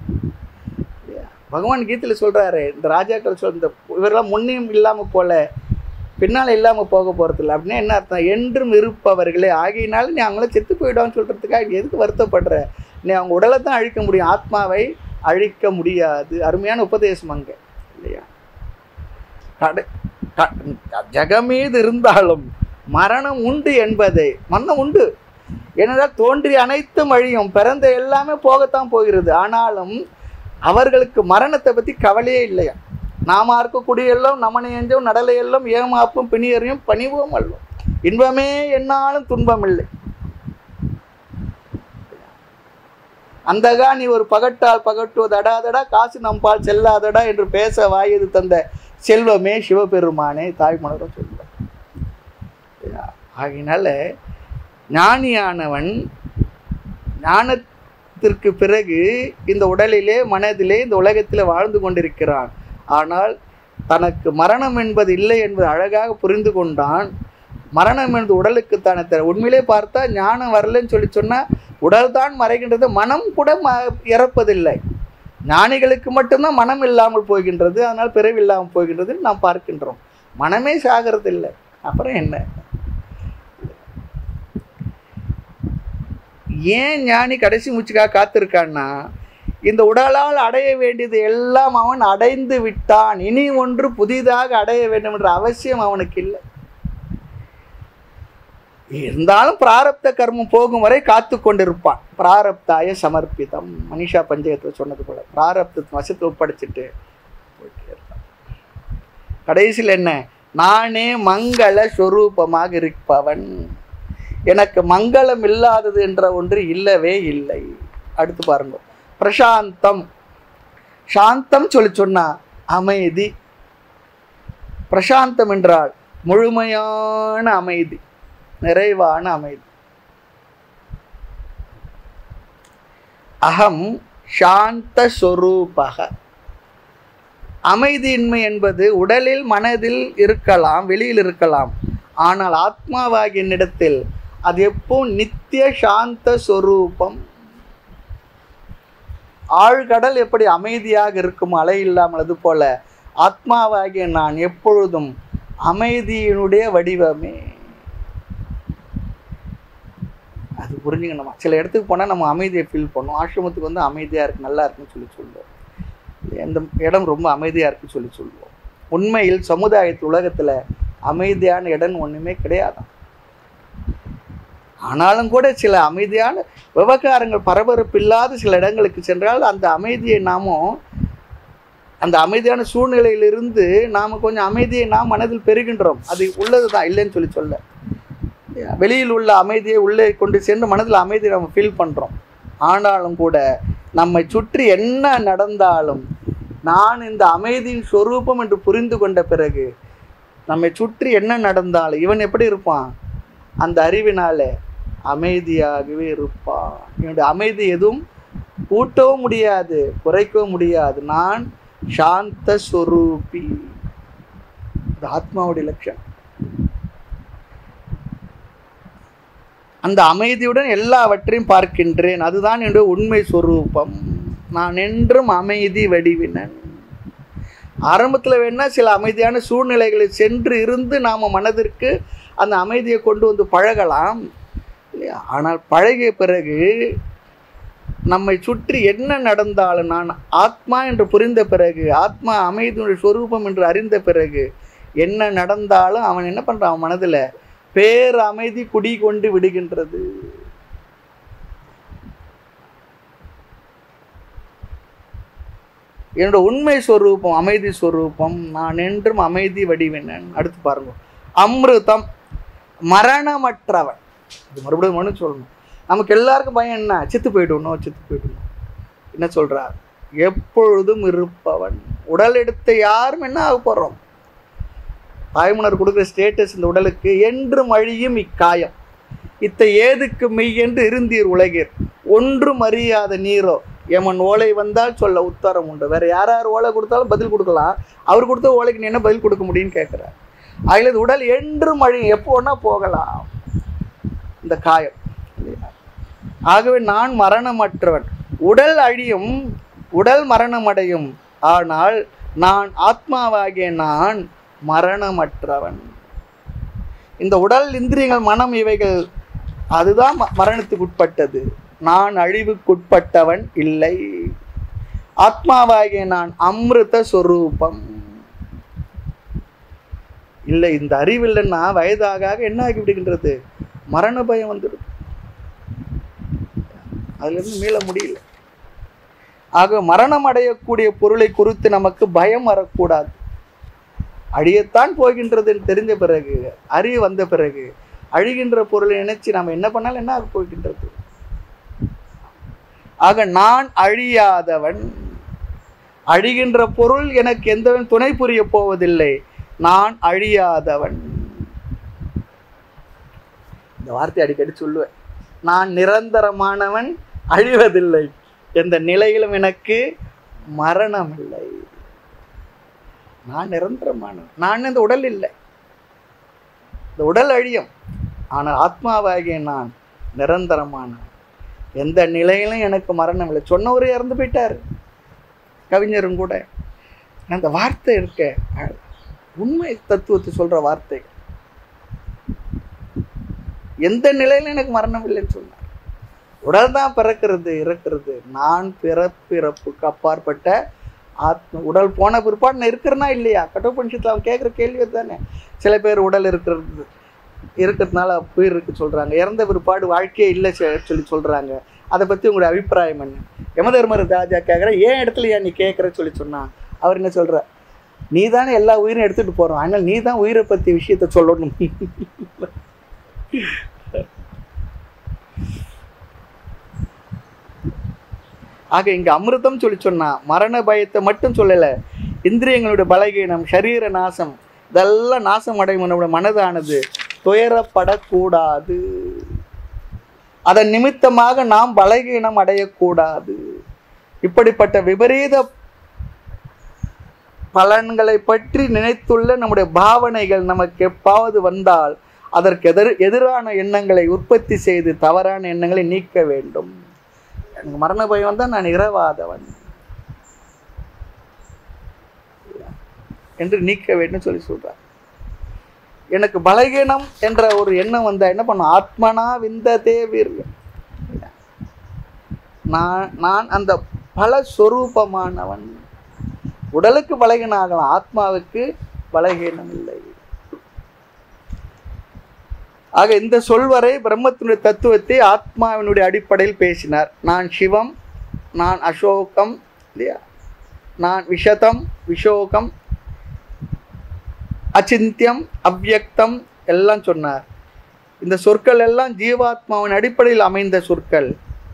Speaker 1: பகவான் கீதையில் சொல்றாரு இந்த ராஜாக்கள் சொல் இந்த இவரெல்லாம் முன்னையும் இல்லாமல் போல பின்னால் இல்லாமல் போக போகிறதில்ல அப்படின்னா என்ன அர்த்தம் என்றும் இருப்பவர்களே ஆகையினால நீ அவங்கள செத்து போயிடுவான்னு சொல்கிறதுக்காக நீ எதுக்கு வருத்தப்படுற நீ அவங்க உடலை தான் அழிக்க முடியும் ஆத்மாவை அழிக்க முடியாது அருமையான உபதேசம் அங்கே இல்லையா கடை க- ஜெகமீது இருந்தாலும் மரணம் உண்டு என்பதை மரணம் உண்டு ஏனென்றால் தோன்றிய அனைத்தும் அழியும் பிறந்த எல்லாமே போகத்தான் போகிறது ஆனாலும் அவர்களுக்கு மரணத்தை பற்றி கவலையே இல்லையா நாம இருக்கக்கூடிய எல்லாம் நமனை எஞ்சும் நடலை எல்லாம் ஏமாப்பும் பிணியறையும் பணிவும் அல்லோம் இன்பமே என்னாலும் துன்பம் இல்லை அந்தகா நீ ஒரு பகட்டால் பகட்டுவது அடாதடா காசு நம்பால் செல்லாதடா என்று பேச வாயது தந்த செல்வமே சிவபெருமானே தாய்மலரும் சொல்லுவார் ஆகினால ஞானியானவன் ஞானத்திற்கு பிறகு இந்த உடலிலே மனதிலே இந்த உலகத்தில் வாழ்ந்து கொண்டிருக்கிறான் ஆனால் தனக்கு மரணம் என்பது இல்லை என்பது அழகாக புரிந்து கொண்டான் மரணம் என்பது உடலுக்குத்தானே தர உண்மையிலே பார்த்தா ஞானம் வரலன்னு சொல்லி சொன்னால் உடல் தான் மறைகின்றது மனம் கூட ம இறப்பதில்லை ஞானிகளுக்கு மட்டும்தான் மனம் இல்லாமல் போகின்றது அதனால் பிறவி இல்லாமல் போகின்றது நாம் பார்க்கின்றோம் மனமே சாகிறது இல்லை அப்புறம் என்ன ஏன் ஞானி கடைசி மூச்சுக்காக காத்திருக்கான்னா இந்த உடலால் அடைய வேண்டியது எல்லாம் அவன் அடைந்து விட்டான் இனி ஒன்று புதிதாக அடைய வேண்டும் என்ற அவசியம் அவனுக்கு இல்லை இருந்தாலும் பிராரப்த கர்மம் போகும் வரை காத்து கொண்டிருப்பான் பிராரப்தாய சமர்ப்பிதம் மனிஷா பஞ்சகத்தில் சொன்னது போல பிராரப்த வசத்தை ஒப்படைச்சிட்டு போயிட்டே இருப்பான். கடைசியில் என்ன நானே மங்கள ஸ்வரூபமாக இருப்பவன் எனக்கு மங்களம் இல்லாதது என்ற ஒன்று இல்லவே இல்லை அடுத்து பாருங்க பிரசாந்தம் சாந்தம் சொல்லி சொன்னா அமைதி பிரசாந்தம் என்றால் முழுமையான அமைதி நிறைவான அமைதி அகம் சாந்த சொரூபக அமைதியின்மை என்பது உடலில் மனதில் இருக்கலாம் வெளியில் இருக்கலாம் ஆனால் ஆத்மாவாகிய என்னிடத்தில் அது எப்போ நித்திய சாந்த சொரூபம் ஆழ்கடல் எப்படி அமைதியாக இருக்கும் அலை இல்லாமல் அது போல ஆத்மாவாகிய நான் எப்பொழுதும் அமைதியினுடைய வடிவமே அது புரிஞ்சுக்கணுமா சில இடத்துக்கு போனால் நம்ம அமைதியை ஃபீல் பண்ணோம் ஆசிரமத்துக்கு வந்து அமைதியாக இருக்கு நல்லா இருக்குன்னு சொல்லி சொல்லுவோம் இந்த இடம் ரொம்ப அமைதியாக இருக்குன்னு சொல்லி சொல்லுவோம் உண்மையில் சமுதாயத்து உலகத்தில் அமைதியான இடம் ஒன்றுமே கிடையாதான் ஆனாலும் கூட சில அமைதியான விவகாரங்கள் பரபரப்பு இல்லாத சில இடங்களுக்கு சென்றால் அந்த அமைதியை நாமும் அந்த அமைதியான சூழ்நிலையிலிருந்து நாம் கொஞ்சம் அமைதியை நாம் மனதில் பெறுகின்றோம் அது உள்ளது தான் இல்லைன்னு சொல்லி சொல்ல வெளியில் உள்ள அமைதியை உள்ளே கொண்டு சென்று மனதில் அமைதியை நம்ம ஃபீல் பண்ணுறோம் ஆனாலும் கூட நம்மை சுற்றி என்ன நடந்தாலும் நான் இந்த அமைதியின் சொரூபம் என்று புரிந்து கொண்ட பிறகு நம்மை சுற்றி என்ன நடந்தாலும் இவன் எப்படி இருப்பான் அந்த அறிவினால அமைதியாகவே இருப்பான் என்னுடைய அமைதி எதுவும் கூட்டவும் முடியாது குறைக்கவும் முடியாது நான் சாந்த ஸ்வரூபி இது ஆத்மாவுடைய லட்சணம் அந்த அமைதியுடன் எல்லாவற்றையும் பார்க்கின்றேன் அதுதான் என்னுடைய உண்மை சொரூபம் நான் என்றும் அமைதி வடிவினன் ஆரம்பத்தில் வேணா சில அமைதியான சூழ்நிலைகளில் சென்று இருந்து நாம் மனதிற்கு அந்த அமைதியை கொண்டு வந்து பழகலாம் இல்லையா ஆனால் பழகிய பிறகு நம்மை சுற்றி என்ன நடந்தாலும் நான் ஆத்மா என்று புரிந்த பிறகு ஆத்மா அமைதியுடைய சொரூபம் என்று அறிந்த பிறகு என்ன நடந்தாலும் அவன் என்ன பண்ணுறான் அவன் மனதில் பேர் அமைதி குடி கொண்டு விடுகின்றது என்னோட உண்மை சொரூபம் அமைதி சொரூபம் நான் என்றும் அமைதி வடிவினன் அடுத்து பாருங்க அமிர்தம் மரணமற்றவன் இது மறுபடியும் மனு சொல்லணும் நமக்கு எல்லாருக்கும் பயம் என்ன சித்து போயிடணும் சித்து போயிடணும் என்ன சொல்றார் எப்பொழுதும் இருப்பவன் உடல் எடுத்த யாரும் என்ன ஆக போறோம் தாய்மனர் கொடுக்குற ஸ்டேட்டஸ் இந்த உடலுக்கு என்றும் அழியும் இக்காயம் இத்த ஏதுக்கு மெய் என்று இருந்தீர் உலகீர் ஒன்றும் அறியாத நீரோ எமன் ஓலை வந்தால் சொல்ல உத்தரம் உண்டு வேற யார் யார் ஓலை கொடுத்தாலும் பதில் கொடுக்கலாம் அவர் கொடுத்த ஓலைக்கு நீ என்ன பதில் கொடுக்க முடியும்னு கேட்குறார் அதில் இது உடல் என்றும் அழியும் எப்போ வேணா போகலாம் இந்த காயம் இல்லையா? ஆகவே நான் மரணமற்றவன் உடல் அழியும் உடல் மரணமடையும் ஆனால் நான் ஆத்மாவாகிய நான் மரணமற்றவன் இந்த உடல் இந்திரியங்கள் மனம் இவைகள் அதுதான் ம- மரணத்துக்கு உட்பட்டது நான் அழிவுக்குட்பட்டவன் இல்லை ஆத்மாவாகிய நான் அமிர்த சொரூபம் இல்லை இந்த அறிவு இல்லைன்னா வயதாக ஆக என்ன ஆகி விடுகின்றது மரண பயம் வந்துடும் அதிலிருந்து மீள முடியல ஆக மரணம் அடையக்கூடிய பொருளை குறித்து நமக்கு பயம் வரக்கூடாது அழியத்தான் போகின்றதுன்னு தெரிஞ்ச பிறகு அறிவு வந்த பிறகு அழிகின்ற பொருளை நினைச்சு நம்ம என்ன பண்ணாலும் என்ன ஆக போகின்றது ஆக நான் அழியாதவன் அழிகின்ற பொருள் எனக்கு எந்தவன் துணை புரிய போவதில்லை நான் அழியாதவன் இந்த வார்த்தை அடிக்கடி சொல்லுவேன் நான் நிரந்தரமானவன் அழிவதில்லை எந்த நிலையிலும் எனக்கு மரணம் இல்லை நான் நிரந்தரமானவன் நான் இந்த உடல் இல்லை இந்த உடல் அழியும் ஆனால் ஆத்மாவாகிய நான் நிரந்தரமானவன் எந்த நிலையிலும் எனக்கு மரணம் இல்லை சொன்னவர் இறந்து போயிட்டார் கவிஞரும் கூட ஆனா அந்த வார்த்தை இருக்க அ- உண்மை தத்துவத்தை சொல்ற வார்த்தை எந்த நிலையிலும் எனக்கு மரணம் இல்லைன்னு சொன்னார் உடல் தான் பிறக்கிறது இறக்கிறது நான் பிறப்பிறப்புக்கு அப்பாற்பட்ட ஆத்ம உடல் போன பிற்பாடு நான் இருக்கிறனா இல்லையா கட்டோபனிஷத்தில் அவன் கேட்குற கேள்வி தானே சில பேர் உடல் இருக்கிறது இருக்கிறதுனால உயிர் இருக்கு சொல்றாங்க இறந்த பிற்பாடு வாழ்க்கையே இல்லை சொ- சொல்லி சொல்றாங்க அதை பத்தி உங்களுடைய அபிப்பிராயம் என்ன யமதர்மர் ராஜா கேட்குற ஏன் இடத்துல ஏன் நீ கேட்குற சொல்லி சொன்னா அவர் என்ன சொல்ற நீ தானே எல்லா உயிரும் எடுத்துட்டு போறோம் அதனால நீ தான் உயிரை பத்தி விஷயத்த சொல்லணும் ஆக இங்க அமிர்தம் சொல்லி சொன்னா மரண பயத்தை மட்டும் சொல்லல இந்திரியங்களுடைய பலகீனம் சரீர நாசம் இதெல்லாம் நாசம் அடையும் நம்முடைய மனதானது துயரப்படக்கூடாது அதன் நிமித்தமாக நாம் பலகீனம் அடையக்கூடாது இப்படிப்பட்ட விபரீத பலன்களை பற்றி நினைத்துள்ள நம்முடைய பாவனைகள் நமக்கு எப்பாவது வந்தால் அதற்கு எதிர் எதிரான எண்ணங்களை உற்பத்தி செய்து தவறான எண்ணங்களை நீக்க வேண்டும் எனக்கு மரண பயம் வந்தால் நான் இரவாதவன் என்று நீக்க வேண்டும் சொல்லி சொல்றார் எனக்கு பலகீனம் என்ற ஒரு எண்ணம் வந்தா என்ன பண்ணும் ஆத்மனா விந்ததே வீரியம் நான் நான் அந்த பல சொரூபமானவன் உடலுக்கு பலகீனம் ஆகலாம் ஆத்மாவுக்கு பலகீனம் இல்லை ஆக இந்த சொல்வரை பிரம்மத்தினுடைய தத்துவத்தை ஆத்மாவினுடைய அடிப்படையில் பேசினார் நான் சிவம் நான் அசோகம் இல்லையா நான் விஷதம் விஷோகம் அச்சிந்தியம் அவ்யக்தம் எல்லாம் சொன்னார் இந்த சொற்கள் எல்லாம் ஜீவாத்மாவின் அடிப்படையில் அமைந்த சொற்கள்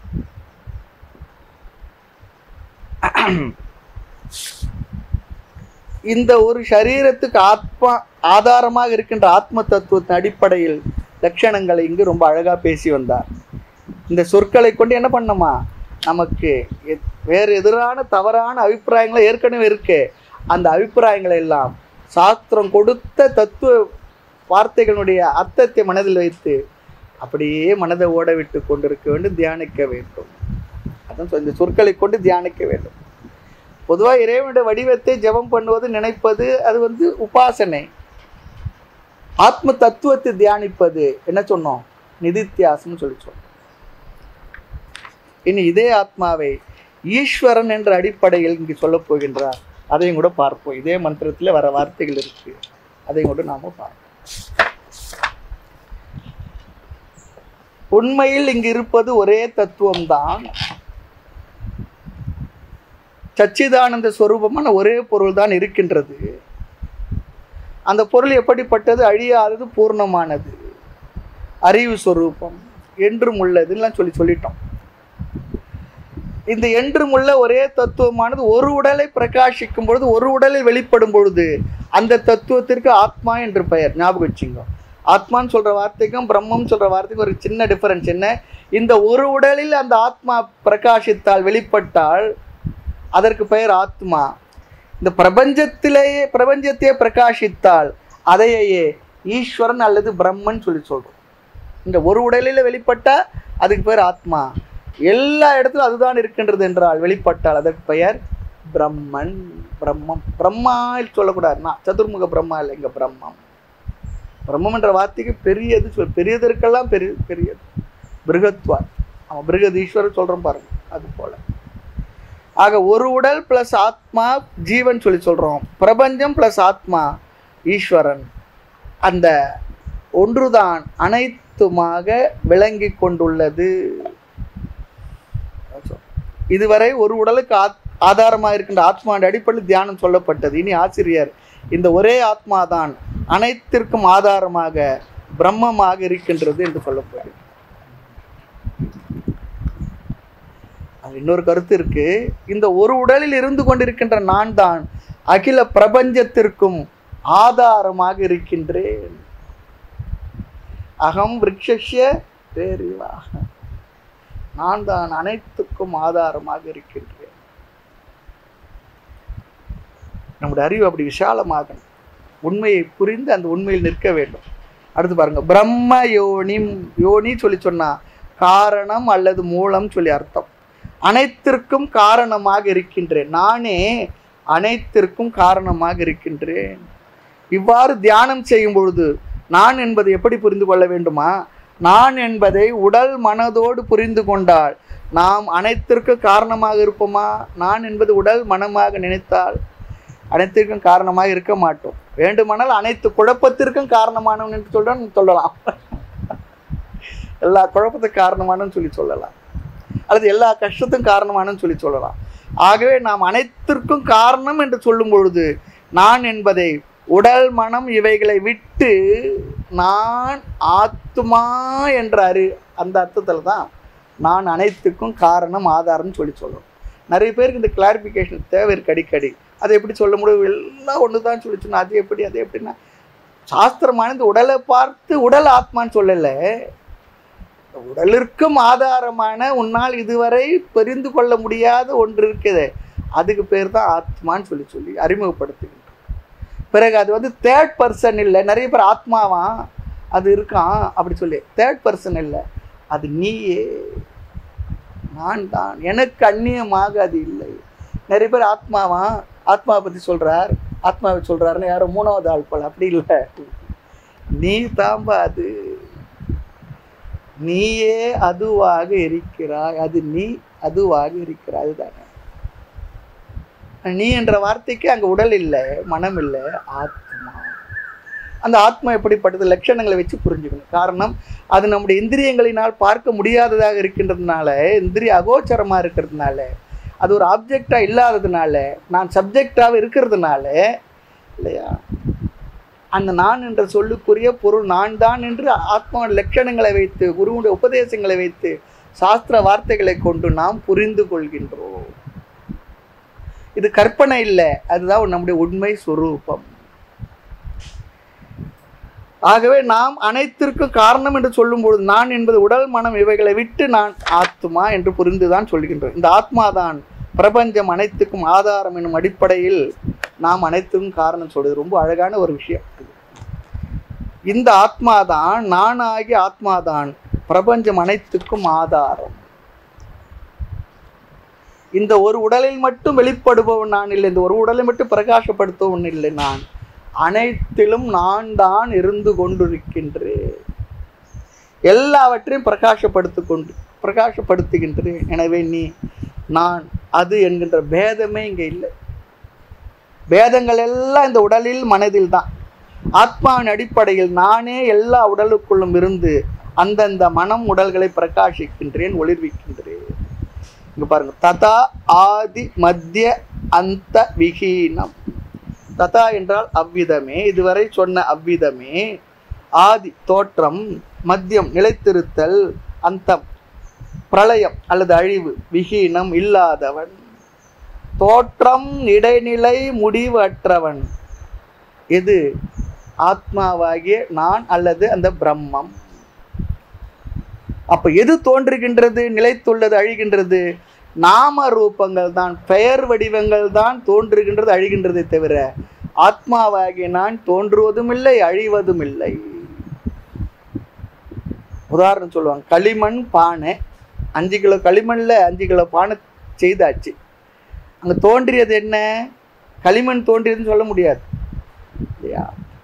Speaker 1: இந்த ஒரு சரீரத்துக்கு ஆத்மா ஆதாரமாக இருக்கின்ற ஆத்ம தத்துவத்தின் அடிப்படையில் லட்சணங்களை இங்கு ரொம்ப அழகா பேசி வந்தார் இந்த சொற்களை கொண்டு என்ன பண்ணோமா நமக்கு எ- வேறு எதிரான தவறான அபிப்பிராயங்கள் ஏற்கனவே இருக்கு அந்த அபிப்பிராயங்களை எல்லாம் சாஸ்திரம் கொடுத்த தத்துவ வார்த்தைகளுடைய அர்த்தத்தை மனதில் வைத்து அப்படியே மனதை ஓட விட்டு கொண்டிருக்க வேண்டும் தியானிக்க வேண்டும் அதான் சொல்~ இந்த சொற்களை கொண்டு தியானிக்க வேண்டும் பொதுவாக இறைவனுடைய வடிவத்தை ஜெபம் பண்ணுவது நினைப்பது அது வந்து உபாசனை ஆத்ம தத்துவத்தை தியானிப்பது என்ன சொன்னோம் நிதித்தியாசம்னு சொல்லி சொன்னோம் இனி இதே ஆத்மாவை ஈஸ்வரன் என்ற அடிப்படையில் இங்கு சொல்லப் போகின்றார் அதையும் கூட பார்ப்போம் இதே மந்திரத்தில் வர வார்த்தைகள் இருக்கு அதையும் கூட நாம பார்ப்போம் உண்மையில் இங்கு இருப்பது ஒரே தத்துவம்தான் சச்சிதானந்த ஸ்வரூபமான ஒரே பொருள் தான் இருக்கின்றது அந்த பொருள் எப்படிப்பட்டது அழியாதது பூர்ணமானது அறிவு ஸ்வரூபம் என்றும் உள்ளதுலாம் சொல்லி சொல்லிட்டோம் இந்த என்றும் உள்ள ஒரே தத்துவமானது ஒரு உடலை பிரகாசிக்கும் பொழுது ஒரு உடலில் வெளிப்படும் பொழுது அந்த தத்துவத்திற்கு ஆத்மா என்று பெயர் ஞாபகம் வச்சுங்க ஆத்மான்னு சொல்ற வார்த்தைக்கும் பிரம்மம் சொல்ற வார்த்தைக்கும் ஒரு சின்ன டிஃபரன்ஸ் என்ன இந்த ஒரு உடலில் அந்த ஆத்மா பிரகாசித்தால் வெளிப்பட்டால் அதற்கு பெயர் ஆத்மா இந்த பிரபஞ்சத்திலேயே பிரபஞ்சத்தையே பிரகாசித்தால் அதையே ஈஸ்வரன் அல்லது பிரம்மன் சொல்லி சொல்றோம் இந்த ஒரு உடலில் வெளிப்பட்டா அதுக்கு பேர் ஆத்மா எல்லா இடத்திலும் அதுதான் இருக்கின்றது என்றால் வெளிப்பட்டால் அதற்கு பெயர் பிரம்மன் பிரம்மம் பிரம்மா சொல்லக்கூடாது நான் சதுர்முக பிரம்மா இல்லை இங்க பிரம்மம் பிரம்மம் என்ற வார்த்தைக்கு பெரியது சொல் பெரியதற்கெல்லாம் பெரிய பெரியது பிருகத்வா அவன் பிருகதீஸ்வரர் சொல்றோம் பாருங்க அது போல ஆக ஒரு உடல் பிளஸ் ஆத்மா ஜீவன் சொல்லி சொல்றோம் பிரபஞ்சம் பிளஸ் ஆத்மா ஈஸ்வரன் அந்த ஒன்றுதான் அனைத்துமாக விளங்கி கொண்டுள்ளது இதுவரை ஒரு உடலுக்கு ஆத் ஆதாரமாக இருக்கின்ற ஆத்மாவின் அடிப்படையில் தியானம் சொல்லப்பட்டது இனி ஆசிரியர் இந்த ஒரே ஆத்மா தான் அனைத்திற்கும் ஆதாரமாக பிரம்மமாக இருக்கின்றது என்று சொல்லப்படுகிறது அது இன்னொரு கருத்து இருக்கு இந்த ஒரு உடலில் இருந்து கொண்டிருக்கின்ற நான் தான் அகில பிரபஞ்சத்திற்கும் ஆதாரமாக இருக்கின்றேன் அகம் விரக்ஷஸ்ய தேரிவா நான் தான் அனைத்துக்கும் ஆதாரமாக இருக்கின்றேன் நம்முடைய அறிவு அப்படி விஷாலமாகணும் உண்மையை புரிந்து அந்த உண்மையில் நிற்க வேண்டும் அடுத்து பாருங்க பிரம்ம யோனிம் யோனி சொல்லி சொன்னா காரணம் அல்லது மூலம் சொல்லி அர்த்தம் அனைத்திற்கும் காரணமாக இருக்கின்றேன் நானே அனைத்திற்கும் காரணமாக இருக்கின்றேன் இவ்வாறு தியானம் செய்யும் பொழுது நான் என்பதை எப்படி புரிந்து கொள்ள வேண்டுமா நான் என்பதை உடல் மனதோடு புரிந்து கொண்டால் நாம் அனைத்திற்கும் காரணமாக இருப்போமா நான் என்பது உடல் மனமாக நினைத்தால் அனைத்திற்கும் காரணமாக இருக்க மாட்டோம் வேண்டுமானால் அனைத்து குழப்பத்திற்கும் காரணமானவன் என்று சொல்றான் சொல்லலாம் எல்லா குழப்பத்துக்கு காரணமானன்னு சொல்லி சொல்லலாம் அல்லது எல்லா கஷ்டத்துக்கும் காரணமானன்னு சொல்லி சொல்லலாம் ஆகவே நாம் அனைத்திற்கும் காரணம் என்று சொல்லும் பொழுது நான் என்பதை உடல் மனம் இவைகளை விட்டு நான் ஆத்துமா என்ற அறி அந்த அர்த்தத்தில் தான் நான் அனைத்துக்கும் காரணம் ஆதாரம்னு சொல்லி சொல்றோம் நிறைய பேருக்கு இந்த கிளாரிஃபிகேஷன் தேவை இருக்கு அடிக்கடி அதை எப்படி சொல்ல முடியும் எல்லாம் ஒன்று தான் சொல்லிச்சுன்னா அது எப்படி அது எப்படின்னா சாஸ்திரமான இந்த உடலை பார்த்து உடல் ஆத்மான்னு சொல்லலை உடலிற்கும் ஆதாரமான உன்னால் இதுவரை தெரிந்து கொள்ள முடியாத ஒன்று இருக்குது அதுக்கு பேர் தான் ஆத்மான்னு சொல்லி சொல்லி அறிமுகப்படுத்துகின்றோம் பிறகு அது வந்து தேர்ட் பர்சன் இல்லை நிறைய பேர் ஆத்மாவா அது இருக்கான் அப்படி சொல்லி தேர்ட் பர்சன் இல்லை அது நீயே நான் தான் எனக்கு அந்நியமாக அது இல்லை நிறைய பேர் ஆத்மாவா ஆத்மாவை பற்றி சொல்கிறார் ஆத்மாவை சொல்கிறாருன்னு யாரும் மூணாவது ஆள் போல அப்படி இல்லை நீ தாம்பா அது நீயே அதுவாக இருக்கிறாய் அது நீ அதுவாக இருக்கிறாய் அதுதானே நீ என்ற வார்த்தைக்கு அங்கே உடல் இல்லை மனம் இல்லை ஆத்மா அந்த ஆத்மா எப்படிப்பட்டது லட்சணங்களை வச்சு புரிஞ்சுக்கணும் காரணம் அது நம்முடைய இந்திரியங்களினால் பார்க்க முடியாததாக இருக்கின்றதுனால இந்திரிய அகோச்சரமாக இருக்கிறதுனால அது ஒரு ஆப்ஜெக்டாக இல்லாததுனால நான் சப்ஜெக்டாக இருக்கிறதுனால இல்லையா அந்த நான் என்ற சொல்லுக்குரிய பொருள் நான் தான் என்று ஆத்மாவின் லட்சணங்களை வைத்து குருவுடைய உபதேசங்களை வைத்து சாஸ்திர வார்த்தைகளை கொண்டு நாம் புரிந்து கொள்கின்றோம் இது கற்பனை இல்லை அதுதான் நம்முடைய உண்மை சொரூபம் ஆகவே நாம் அனைத்திற்கும் காரணம் என்று சொல்லும்பொழுது நான் என்பது உடல் மனம் இவைகளை விட்டு நான் ஆத்மா என்று புரிந்துதான் சொல்கின்றோம் இந்த ஆத்மா தான் பிரபஞ்சம் அனைத்துக்கும் ஆதாரம் என்னும் அடிப்படையில் நாம் அனைத்துக்கும் காரணம் சொல்றது ரொம்ப அழகான ஒரு விஷயம் இந்த ஆத்மாதான் நானாகிய ஆத்மாதான் பிரபஞ்சம் அனைத்துக்கும் ஆதாரம் இந்த ஒரு உடலில் மட்டும் வெளிப்படுபவன் நான் இல்லை இந்த ஒரு உடலை மட்டும் பிரகாசப்படுத்துவன் இல்லை நான் அனைத்திலும் நான் தான் இருந்து கொண்டிருக்கின்றேன் எல்லாவற்றையும் பிரகாசப்படுத்து கொண்டு பிரகாசப்படுத்துகின்றேன் எனவே நீ நான் அது என்கின்ற பேதமே இங்கே இல்லை பேதங்கள் எல்லாம் இந்த உடலில் மனதில் தான் ஆத்மாவின் அடிப்படையில் நானே எல்லா உடலுக்குள்ளும் இருந்து அந்தந்த மனம் உடல்களை பிரகாசிக்கின்றேன் ஒளிர்விக்கின்றேன் இங்க பாருங்க ததா ஆதி மத்திய அந்த விஹீனம் ததா என்றால் அவ்விதமே இதுவரை சொன்ன அவ்விதமே ஆதி தோற்றம் மத்தியம் நிலைத்திருத்தல் அந்தம் பிரளயம் அல்லது அழிவு விஹீனம் இல்லாதவன் தோற்றம் இடைநிலை முடிவு அற்றவன் எது ஆத்மாவாகிய நான் அல்லது அந்த பிரம்மம் அப்ப எது தோன்றுகின்றது நிலைத்துள்ளது அழிகின்றது நாம ரூபங்கள் தான் பெயர் வடிவங்கள் தான் தோன்றுகின்றது அழிகின்றதை தவிர ஆத்மாவாகிய நான் தோன்றுவதும் இல்லை அழிவதும் இல்லை உதாரணம் சொல்லுவாங்க களிமண் பானை அஞ்சு கிலோ களிமண்ல அஞ்சு கிலோ பானை செய்தாச்சு அங்க தோன்றியது என்ன களிமண் தோன்றியதுன்னு சொல்ல முடியாது இல்லையா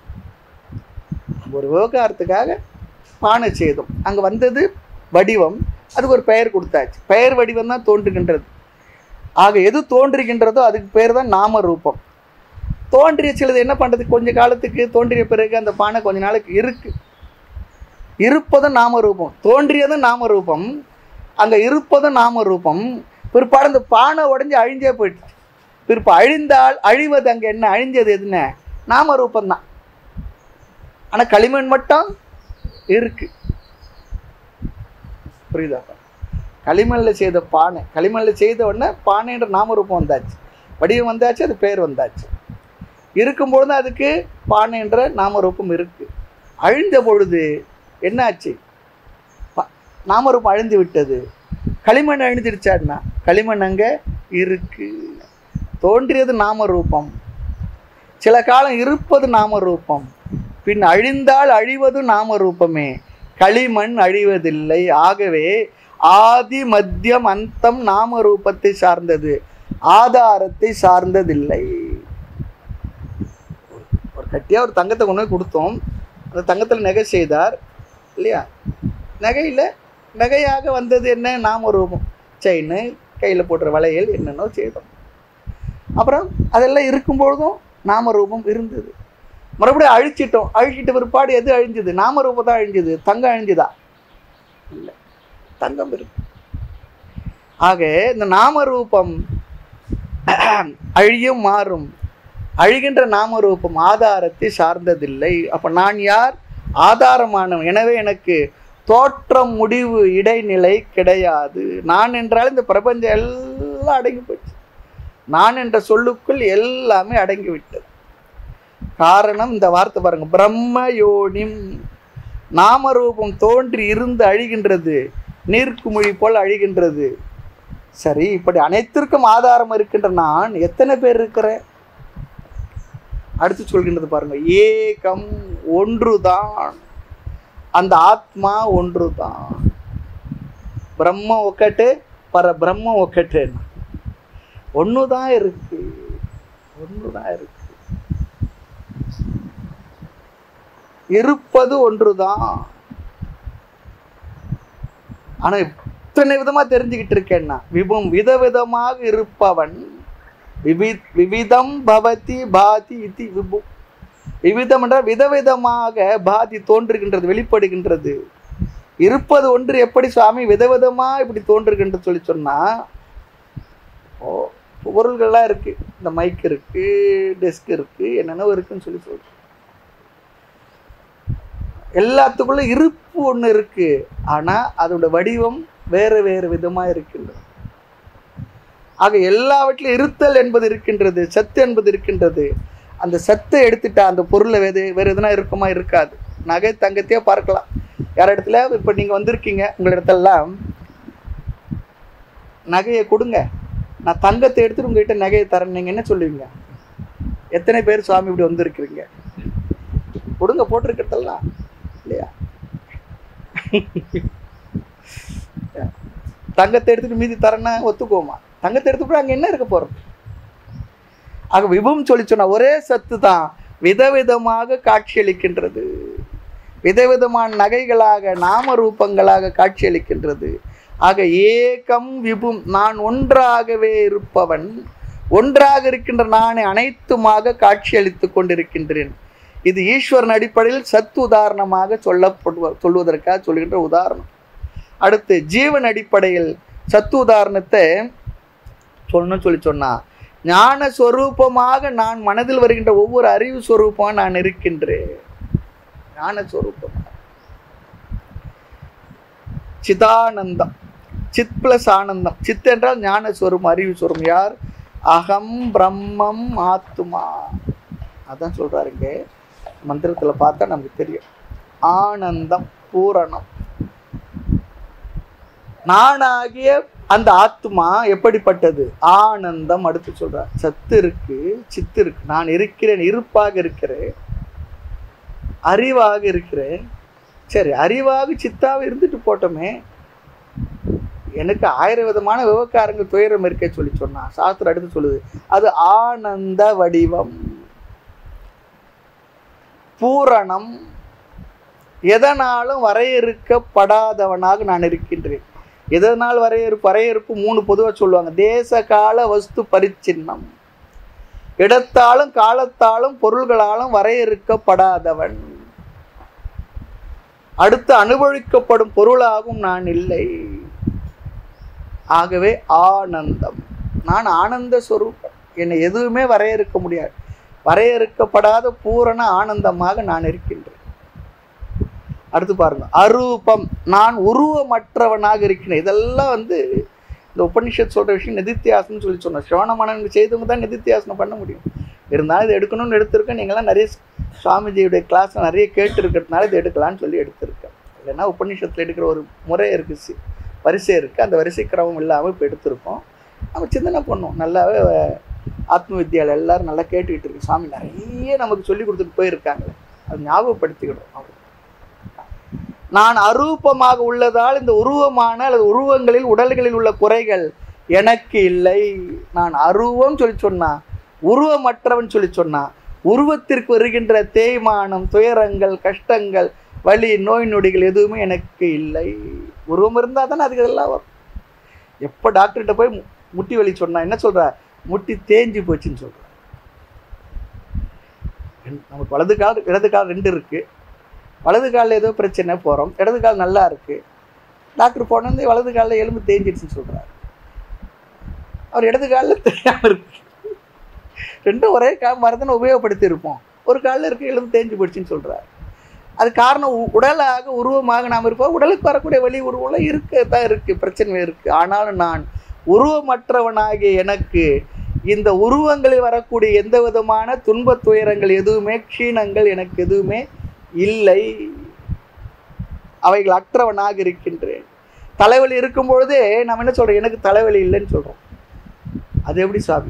Speaker 1: ஒரு விவகாரத்துக்காக பானை செய்தோம் அங்க வந்தது வடிவம் அதுக்கு ஒரு பெயர் கொடுத்தாச்சு பெயர் வடிவம் தான் தோன்றுகின்றது ஆக எது தோன்றுகின்றதோ அதுக்கு பேர் தான் நாம ரூபம் தோன்றிய சிலது என்ன பண்ணுறது கொஞ்ச காலத்துக்கு தோன்றிய பிறகு அந்த பானை கொஞ்ச நாளுக்கு இருக்கு இருப்பதும் நாம ரூபம் தோன்றியதும் நாம ரூபம் அங்கே இருப்பதும் நாம ரூபம் பிற்பாடு அந்த பானை உடஞ்சி அழிஞ்சே போயிடுச்சு பிற்ப அழிந்தால் அழிவது அங்கே என்ன அழிஞ்சது எதுன்னு நாம ரூபம்தான் ஆனால் களிமண் மட்டும் இருக்கு புரியுதா களிமண்ணில் செய்த பானை களிமண்ணில் செய்த உடனே பானைன்ற நாமரூபம் வந்தாச்சு வடிவம் வந்தாச்சு அது பேர் வந்தாச்சு இருக்கும்பொழுது அதுக்கு பானை என்ற நாமரூபம் இருக்கு அழிந்த பொழுது என்னாச்சு ப- நாமரூபம் அழிந்து விட்டது களிமண் அழிஞ்சிருச்சான்னா களிமண் அங்கே இருக்கு தோன்றியது நாமரூபம் சில காலம் இருப்பது நாமரூபம் பின் அழிந்தால் அழிவது நாமரூபமே களிமண் அழிவதில்லை ஆகவே ஆதி மத்தியம் அந்தம் நாம ரூபத்தை சார்ந்தது ஆதாரத்தை சார்ந்ததில்லை ஒரு கட்டியா ஒரு தங்கத்தை கொண்டு போய் கொடுத்தோம் அந்த தங்கத்தில் நகை செய்தார் இல்லையா நகையில் நகையாக வந்தது என்ன நாம ரூபம் செயின் கையில் போடுற வளையல் என்னென்னோ செய்தோம் அப்புறம் அதெல்லாம் இருக்கும்பொழுதும் நாம ரூபம் இருந்தது மறுபடியும் அழிச்சிட்டோம் அழிச்சிட்ட பிற்பாடு எது அழிஞ்சது நாம ரூபம் தான் அழிஞ்சது தங்கம் அழிஞ்சுதா இல்லை தங்கம் இருக்கு ஆக இந்த நாம ரூபம் அழியும் மாறும் அழிகின்ற நாம ரூபம் ஆதாரத்தை சார்ந்ததில்லை அப்ப நான் யார் ஆதாரமானவன் எனவே எனக்கு தோற்றம் முடிவு இடைநிலை கிடையாது நான் என்றால் இந்த பிரபஞ்சம் எல்லாம் எல்லாம் அடங்கி போச்சு நான் என்ற சொல்லுக்குள் எல்லாமே அடங்கி விட்டது காரணம் இந்த வார்த்தை பாருங்க பிரம்ம யோனிம் நாமரூபம் தோன்றி இருந்து அழிகின்றது நீர்க்குமிழி போல் அழிகின்றது சரி இப்படி அனைத்திற்கும் ஆதாரம் இருக்கின்ற நான் எத்தனை பேர் இருக்கிறேன் அடுத்து சொல்கின்றது பாருங்க ஏகம் ஒன்றுதான் அந்த ஆத்மா ஒன்றுதான் பிரம்ம ஒக்கட்டு பர பிரம்ம ஒக்கட்டு ஒன்று தான் இருக்கு ஒன்று தான் இருக்கு இருப்பது ஒன்றுதான் ஆனா இத்தனை விதமா தெரிஞ்சுக்கிட்டு இருக்கேன்னா விபம் விதவிதமாக இருப்பவன் விவி விவிதம் பவதி பாதி இதி விபு விவிதம் என்றால் விதவிதமாக பாதி தோன்றுகின்றது வெளிப்படுகின்றது இருப்பது ஒன்று எப்படி சுவாமி விதவிதமா இப்படி தோன்றுகின்றது சொல்லி சொன்னா ஓ பொருள்கள்லாம் இருக்கு இந்த மைக் இருக்கு டெஸ்க் இருக்கு என்னென்ன இருக்குன்னு சொல்லி சொல்றேன் எல்லாத்துக்குள்ள இருப்பு ஒன்று இருக்கு ஆனா அதோட வடிவம் வேறு வேறு விதமா இருக்கின்றது ஆக எல்லாவற்றிலும் இருத்தல் என்பது இருக்கின்றது சத்து என்பது இருக்கின்றது அந்த சத்தை எடுத்துட்டா அந்த பொருளை வேறு வேறு எதுனா இருக்குமா இருக்காது நகை தங்கத்தையே பார்க்கலாம் யார் இடத்துல இப்போ நீங்கள் வந்திருக்கீங்க உங்கள் இடத்துலலாம் நகையை கொடுங்க நான் தங்கத்தை எடுத்துட்டு உங்ககிட்ட நகையை தரேன் நீங்கள் என்ன சொல்லுவீங்க எத்தனை பேர் சுவாமி இப்படி வந்திருக்கிறீங்க கொடுங்க போட்டிருக்கிறதெல்லாம் இல்லையா தங்கத்தை எடுத்துட்டு மீதி தரேன்னா ஒத்துக்குவோமா தங்கத்தை எடுத்துட்டு அங்கே என்ன இருக்க போகிறோம் ஆக விபம் சொல்லி சொன்ன ஒரே சத்து தான் விதவிதமாக காட்சியளிக்கின்றது விதவிதமான நகைகளாக நாம ரூபங்களாக காட்சியளிக்கின்றது ஆக ஏகம் விபும் நான் ஒன்றாகவே இருப்பவன் ஒன்றாக இருக்கின்ற நானே அனைத்துமாக காட்சியளித்து கொண்டிருக்கின்றேன் இது ஈஸ்வரன் அடிப்படையில் சத்து உதாரணமாக சொல்லப்படுவ சொல்வதற்காக சொல்கின்ற உதாரணம் அடுத்து ஜீவன் அடிப்படையில் சத்து உதாரணத்தை சொல்லணும்னு சொல்லி சொன்னா ஞான ஸ்வரூபமாக நான் மனதில் வருகின்ற ஒவ்வொரு அறிவு ஸ்வரூபமாக நான் இருக்கின்றேன் ஞான ஸ்வரூபமாக சிதானந்தம் சித் பிளஸ் ஆனந்தம் சித் என்றால் ஞான ஸ்வரூபம் அறிவு ஸ்வரூபம் யார் அகம் பிரம்மம் ஆத்துமா அதான் சொல்றாருங்க மந்திரத்துல பார்த்தா நமக்கு தெரியும் ஆனந்தம் பூரணம் நானாகிய அந்த ஆத்மா எப்படிப்பட்டது ஆனந்தம் அடுத்து சொல்றார் சத்து இருக்கு சித்து இருக்கு நான் இருக்கிறேன் இருப்பாக இருக்கிறேன் அறிவாக இருக்கிறேன் சரி அறிவாக சித்தாக இருந்துட்டு போட்டோமே எனக்கு ஆயிரம் விதமான விவகாரங்கள் துயரம் இருக்க சொல்லி சொன்னா சாஸ்திரம் அடுத்து சொல்லுது அது ஆனந்த வடிவம் பூரணம் எதனாலும் வரையறுக்கப்படாதவனாக நான் இருக்கின்றேன் எதனால் வரையறுப்பு வரையறுப்பு மூணு பொதுவாக சொல்லுவாங்க தேச கால வஸ்து பரிச்சின்னம் இடத்தாலும் காலத்தாலும் பொருள்களாலும் வரையறுக்கப்படாதவன் அடுத்து அனுபவிக்கப்படும் பொருளாகும் நான் இல்லை ஆகவே ஆனந்தம் நான் ஆனந்த சொரூபம் என்னை எதுவுமே வரையறுக்க முடியாது வரையறுக்கப்படாத பூரண ஆனந்தமாக நான் இருக்கின்றேன் அடுத்து பாருங்க அரூபம் நான் உருவமற்றவனாக இருக்கிறேன் இதெல்லாம் வந்து இந்த உபனிஷத் சொல்ற விஷயம் நிதித்தியாசனம் சொல்லி சொன்னோம் சிவனமனன் செய்தவங்க தான் நிதித்தியாசனம் பண்ண முடியும் இருந்தாலும் இது எடுக்கணும்னு எடுத்திருக்கேன் நீங்களாம் நிறைய சுவாமிஜியுடைய கிளாஸ் நிறைய கேட்டு இருக்கிறதுனால இது எடுக்கலாம்னு சொல்லி எடுத்திருக்கேன் இல்லைன்னா உபநிஷத்தில் எடுக்கிற ஒரு முறை இருக்குது சி வரிசை இருக்குது அந்த வரிசை கிரமம் இல்லாமல் இப்போ எடுத்திருக்கோம் நம்ம சிந்தனை பண்ணோம் நல்லாவே ஆத்ம வித்யாவில் எல்லாரும் நல்லா கேட்டுக்கிட்டு இருக்கு சாமி நிறைய நமக்கு சொல்லி கொடுத்துட்டு போயிருக்காங்களே அது ஞாபகப்படுத்திக்கிடும் அவங்க நான் அரூபமாக உள்ளதால் இந்த உருவமான அல்லது உருவங்களில் உடல்களில் உள்ள குறைகள் எனக்கு இல்லை நான் அருவம் சொல்லி சொன்னா உருவமற்றவன் சொல்லி சொன்னா உருவத்திற்கு வருகின்ற தேய்மானம் துயரங்கள் கஷ்டங்கள் வலி நோய் நொடிகள் எதுவுமே எனக்கு இல்லை உருவம் இருந்தால் தானே அதுக்கு இதெல்லாம் வரும் எப்போ டாக்டர்கிட்ட போய் மு- முட்டி வலி சொன்னா என்ன சொல்றா முட்டி தேஞ்சு போச்சுன்னு சொல்றா ரெண்டு- நமக்கு வலது கால் இடது கால் ரெண்டு இருக்கு வலது காலில் ஏதோ பிரச்சனை போகிறோம் இடது கால் நல்லா இருக்கு டாக்டர் போனது வலது காலில் எலும்பு தேஞ்சிடுச்சுன்னு சொல்றாரு அவர் இடது காலில் தெரியாமல் இருக்கு ரெண்டும் ஒரே கா மருந்தனை உபயோகப்படுத்தி இருப்போம் ஒரு காலில் இருக்க எலும்பு தேஞ்சு போயிடுச்சுன்னு சொல்றாரு அது காரணம் உ- உடலாக உருவமாக நாம் இருப்போம் உடலுக்கு வரக்கூடிய வலி உருவம்லாம் இருக்க தான் இருக்கு பிரச்சனை இருக்கு ஆனாலும் நான் உருவமற்றவனாகிய எனக்கு இந்த உருவங்களில் வரக்கூடிய எந்த விதமான துன்பத் துயரங்கள் எதுவுமே க்ஷீணங்கள் எனக்கு எதுவுமே இல்லை அவைகள் அற்றவனாக இருக்கின்றேன் தலைவலி இருக்கும் பொழுதே நம்ம என்ன சொல்றோம் எனக்கு தலைவலி இல்லைன்னு சொல்றோம் அது எப்படி சாமி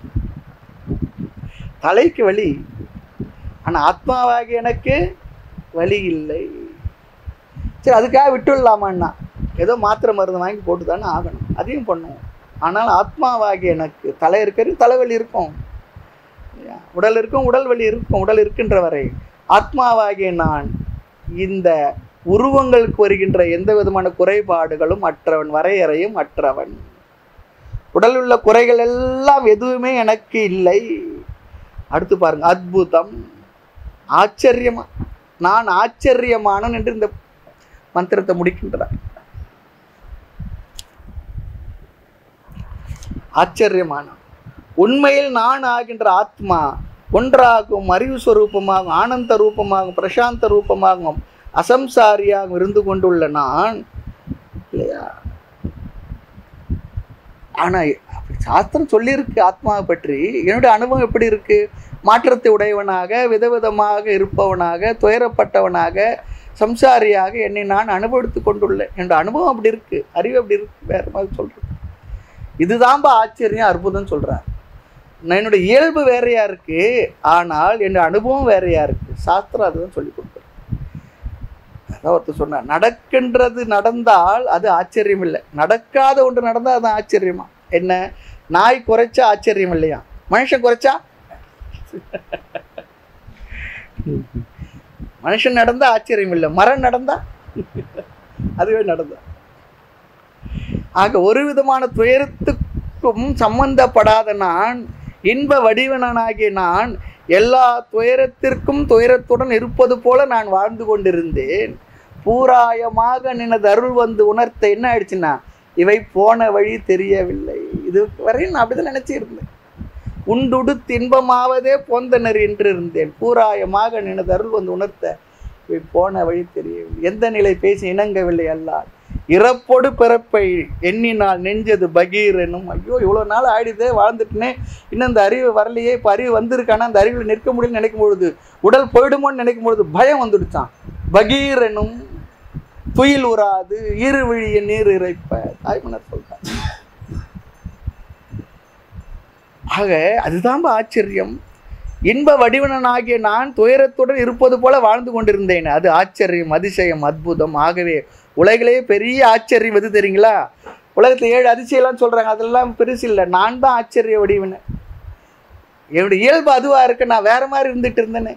Speaker 1: தலைக்கு வலி ஆனா ஆத்மாவாகிய எனக்கு வலி இல்லை சரி அதுக்காக விட்டுடலாமான்னா ஏதோ மாத்திரை மருந்து வாங்கி போட்டு தானே ஆகணும் அதையும் பண்ணுவோம் ஆனால் ஆத்மாவாகிய எனக்கு தலை இருக்கிறது தலைவலி இருக்கும் இல்லையா? உடல் இருக்கும் உடல் வலி இருக்கும் உடல் இருக்கின்ற வரை ஆத்மாவாகிய நான் இந்த உருவங்களுக்கு வருகின்ற எந்த விதமான குறைபாடுகளும் அற்றவன் வரையறையும் அற்றவன் உடலில் உள்ள குறைகள் எல்லாம் எதுவுமே எனக்கு இல்லை அடுத்து பாருங்க அற்புதம் ஆச்சரியமா நான் ஆச்சரியமானன் என்று இந்த மந்திரத்தை முடிக்கின்றார் ஆச்சரியமான உண்மையில் நான் ஆகின்ற ஆத்மா ஒன்றாகும் அறிவு ஸ்வரூபமாகும் ஆனந்த ரூபமாகும் பிரசாந்த ரூபமாகும் அசம்சாரியாகவும் இருந்து கொண்டுள்ள நான் இல்லையா ஆனா அப்படி சாஸ்திரம் சொல்லியிருக்கு ஆத்மாவை பற்றி என்னுடைய அனுபவம் எப்படி இருக்கு மாற்றத்தை உடையவனாக விதவிதமாக இருப்பவனாக துயரப்பட்டவனாக சம்சாரியாக என்னை நான் அனுபவித்து கொண்டுள்ளேன் என்னோட அனுபவம் அப்படி இருக்கு அறிவு அப்படி இருக்கு வேற மாதிரி சொல்றேன் இதுதான்பா ஆச்சரியம் அற்புதம் சொல்றார் நான் என்னோட இயல்பு வேறையா இருக்கு ஆனால் என்னோட அனுபவம் வேறையா இருக்கு சாஸ்திரம் அதுதான் சொல்லி கொடுக்குறது அதான் ஒருத்தர் சொன்னார் நடக்கின்றது நடந்தால் அது ஆச்சரியம் இல்லை நடக்காத ஒன்று நடந்தால் அது ஆச்சரியமா என்ன நாய் குறைச்சா ஆச்சரியம் இல்லையா மனுஷன் குறைச்சா மனுஷன் நடந்தா ஆச்சரியம் இல்லை மரம் நடந்தா அதுவே நடந்தா ஆக ஒரு விதமான துயரத்துக்கும் சம்பந்தப்படாத நான் இன்ப வடிவனாகிய நான் எல்லா துயரத்திற்கும் துயரத்துடன் இருப்பது போல நான் வாழ்ந்து கொண்டிருந்தேன் பூராயமாக நினது அருள் வந்து உணர்த்த என்ன ஆயிடுச்சுன்னா இவை போன வழி தெரியவில்லை இது வரையும் நான் அப்படிதான் நினைச்சிருந்தேன் உண்டுடு தின்பமாவதே போந்தனர் என்று இருந்தேன் பூராயமாக நினது அருள் வந்து உணர்த்த இவை போன வழி தெரியவில்லை எந்த நிலை பேசி இணங்கவில்லை அல்லால் இறப்போடு பிறப்பை எண்ணினால் நெஞ்சது பகீர் என்னும் ஐயோ இவ்வளோ நாள் ஆயிடுதே வாழ்ந்துட்டுனே இன்னும் இந்த அறிவு வரலையே இப்போ அறிவு வந்திருக்கானா அந்த அறிவில் நிற்க முடியலன்னு நினைக்கும் பொழுது உடல் போயிடுமோன்னு நினைக்கும் பொழுது பயம் வந்துடுச்சான் பகீர் என்னும் துயில் உறாது இரு விழிய நீர் இறைப்ப தாய்மனர் சொல்றார் ஆக அதுதான் ஆச்சரியம் இன்ப வடிவனாகிய நான் துயரத்துடன் இருப்பது போல வாழ்ந்து கொண்டிருந்தேன் அது ஆச்சரியம் அதிசயம் அற்புதம் ஆகவே உலகிலேயே பெரிய ஆச்சரியம் எது தெரியுங்களா உலகத்தில் ஏழு அதிசயம்லாம் சொல்றாங்க அதெல்லாம் பெருசு இல்லை நான் தான் ஆச்சரிய வடிவன என்னுடைய இயல்பு அதுவா இருக்கு நான் வேற மாதிரி இருந்துட்டு இருந்தேனே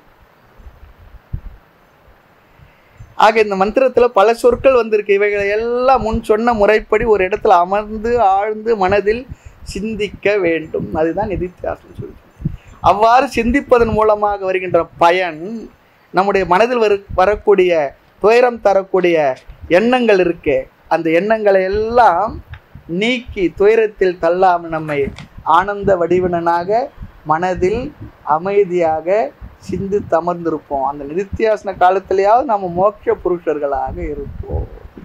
Speaker 1: ஆக இந்த மந்திரத்துல பல சொற்கள் வந்திருக்கு இவைகளை எல்லாம் முன் சொன்ன முறைப்படி ஒரு இடத்துல அமர்ந்து ஆழ்ந்து மனதில் சிந்திக்க வேண்டும் அதுதான் நிதித்தியாசம் சொல்லி அவ்வாறு சிந்திப்பதன் மூலமாக வருகின்ற பயன் நம்முடைய மனதில் வரு வரக்கூடிய துயரம் தரக்கூடிய எண்ணங்கள் இருக்கே அந்த எண்ணங்களை எல்லாம் நீக்கி துயரத்தில் தள்ளாமல் நம்மை ஆனந்த வடிவனனாக மனதில் அமைதியாக சிந்தித்து அமர்ந்திருப்போம் அந்த நித்தியாசன காலத்திலேயாவது நம்ம மோட்ச புருஷர்களாக இருப்போம்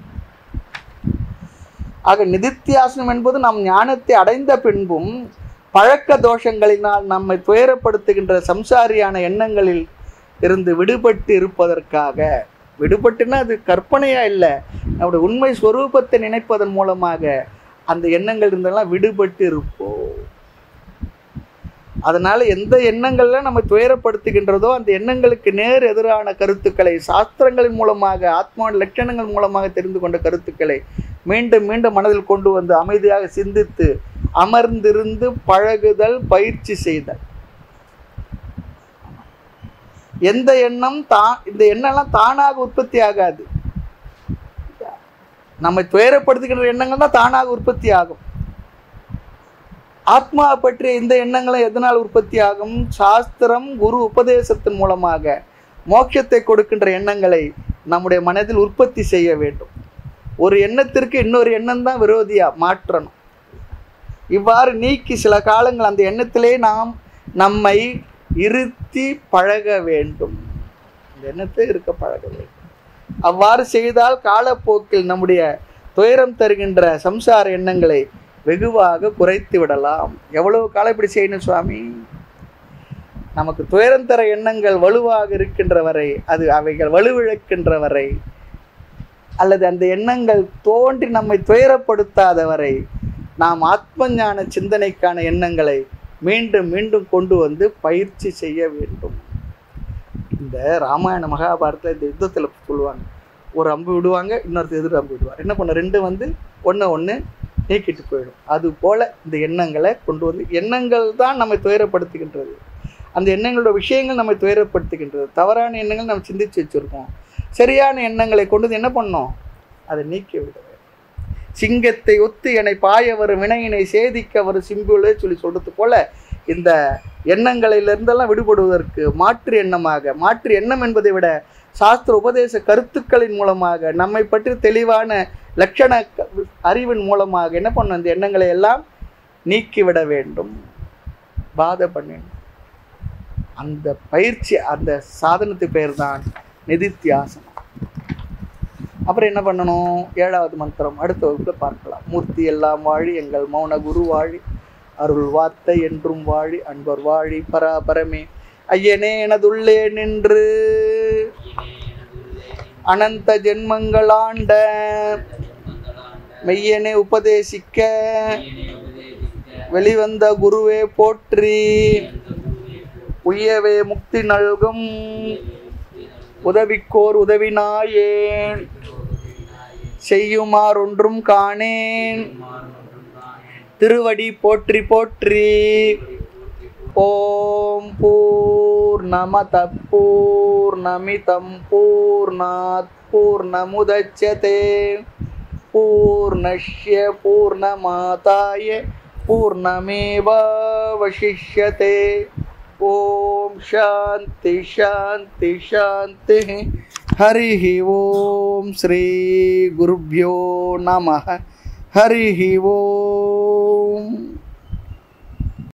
Speaker 1: ஆக நிதித்தியாசனம் என்பது நாம் ஞானத்தை அடைந்த பின்பும் பழக்க தோஷங்களினால் நம்மை துயரப்படுத்துகின்ற சம்சாரியான எண்ணங்களில் இருந்து விடுபட்டு இருப்பதற்காக விடுபட்டுன்னா அது கற்பனையா இல்லை நம்முடைய உண்மை ஸ்வரூபத்தை நினைப்பதன் மூலமாக அந்த எண்ணங்கள் இருந்தெல்லாம் விடுபட்டு இருப்போம் அதனால எந்த எண்ணங்கள்ல நம்ம துயரப்படுத்துகின்றதோ அந்த எண்ணங்களுக்கு நேர் எதிரான கருத்துக்களை சாஸ்திரங்களின் மூலமாக ஆத்மா லட்சணங்கள் மூலமாக தெரிந்து கொண்ட கருத்துக்களை மீண்டும் மீண்டும் மனதில் கொண்டு வந்து அமைதியாக சிந்தித்து அமர்ந்திருந்து பழகுதல் பயிற்சி செய்தல் எந்த எண்ணம் தான் இந்த எண்ணம்லாம் தானாக உற்பத்தி ஆகாது நம்மை துயரப்படுத்துகின்ற எண்ணங்கள் தான் தானாக உற்பத்தி ஆகும் ஆத்மா பற்றிய இந்த எண்ணங்களும் எதனால் உற்பத்தி ஆகும் சாஸ்திரம் குரு உபதேசத்தின் மூலமாக மோட்சத்தை கொடுக்கின்ற எண்ணங்களை நம்முடைய மனதில் உற்பத்தி செய்ய வேண்டும் ஒரு எண்ணத்திற்கு இன்னொரு எண்ணம் தான் விரோதியா மாற்றணும் இவ்வாறு நீக்கி சில காலங்கள் அந்த எண்ணத்திலே நாம் நம்மை இருத்தி பழக வேண்டும் அந்த எண்ணத்தை இருக்க பழக வேண்டும் அவ்வாறு செய்தால் காலப்போக்கில் நம்முடைய துயரம் தருகின்ற சம்சார எண்ணங்களை வெகுவாக குறைத்து விடலாம் எவ்வளவு காலம் இப்படி செய்யணும் சுவாமி நமக்கு துயரம் தர எண்ணங்கள் வலுவாக இருக்கின்ற வரை அது அவைகள் வலுவிழக்கின்ற வரை அல்லது அந்த எண்ணங்கள் தோன்றி நம்மை துயரப்படுத்தாத வரை நாம் ஆத்ம ஞான சிந்தனைக்கான எண்ணங்களை மீண்டும் மீண்டும் கொண்டு வந்து பயிற்சி செய்ய வேண்டும் இந்த ராமாயண மகாபாரத இந்த யுத்தத்தில் சொல்லுவாங்க ஒரு அம்பு விடுவாங்க இன்னொருத்தர் எதிர் அம்பு விடுவார் என்ன பண்ண ரெண்டு வந்து ஒன்று ஒன்று நீக்கிட்டு போயிடும் அது போல இந்த எண்ணங்களை கொண்டு வந்து எண்ணங்கள் தான் நம்மை துயரப்படுத்துகின்றது அந்த எண்ணங்களோட விஷயங்கள் நம்மை துயரப்படுத்துகின்றது தவறான எண்ணங்கள் நம்ம சிந்திச்சு வச்சுருக்கோம் சரியான எண்ணங்களை கொண்டு வந்து என்ன பண்ணோம் அதை நீக்கி விட வேண்டும். சிங்கத்தை ஒத்து என்னை பாய வரும் வினையினை சேதிக்க வரும் சிம்புலே சொல்லி சொல்றது போல இந்த எண்ணங்களிலிருந்தெல்லாம் விடுபடுவதற்கு மாற்று எண்ணமாக மாற்று எண்ணம் என்பதை விட சாஸ்திர உபதேச கருத்துக்களின் மூலமாக நம்மை பற்றி தெளிவான லட்சண க- அறிவின் மூலமாக என்ன பண்ணணும் இந்த எண்ணங்களை எல்லாம் நீக்கிவிட வேண்டும் பாத பண்ணிடணும் அந்த பயிற்சி அந்த சாதனத்துக்கு பெயர் தான் நிதித்தியாசனம் அப்புறம் என்ன பண்ணணும் ஏழாவது மந்திரம் அடுத்த வகுப்பில் பார்க்கலாம் மூர்த்தி எல்லாம் வாழி எங்கள் மௌன குரு வாழி அருள் வார்த்தை என்றும் வாழி அன்பர் வாழி பராபரமே ஐயனே எனதுள்ளே நின்று அனந்த ஜென்மங்களாண்ட மெய்யனே உபதேசிக்க வெளிவந்த குருவே போற்றி உய்யவே முக்தி நல்கும் உதவிக்கோர் உதவினாயேன் செய்யுமாறொன்றும் காணேன் திருவடி போற்றி போற்றி ஓம் பூர்ணமத பூர்ணமிதம் பூர்ணாத் பூர்ணமுதச்சதே பூர்ணஷ்ய பூர்ணமாதாய பூர்ணமேவாவசிஷ்யते ஓம் சாந்தி சாந்தி சாந்தி हरिः ॐ श्रीगुरुभ्यो नमः हरिः ॐ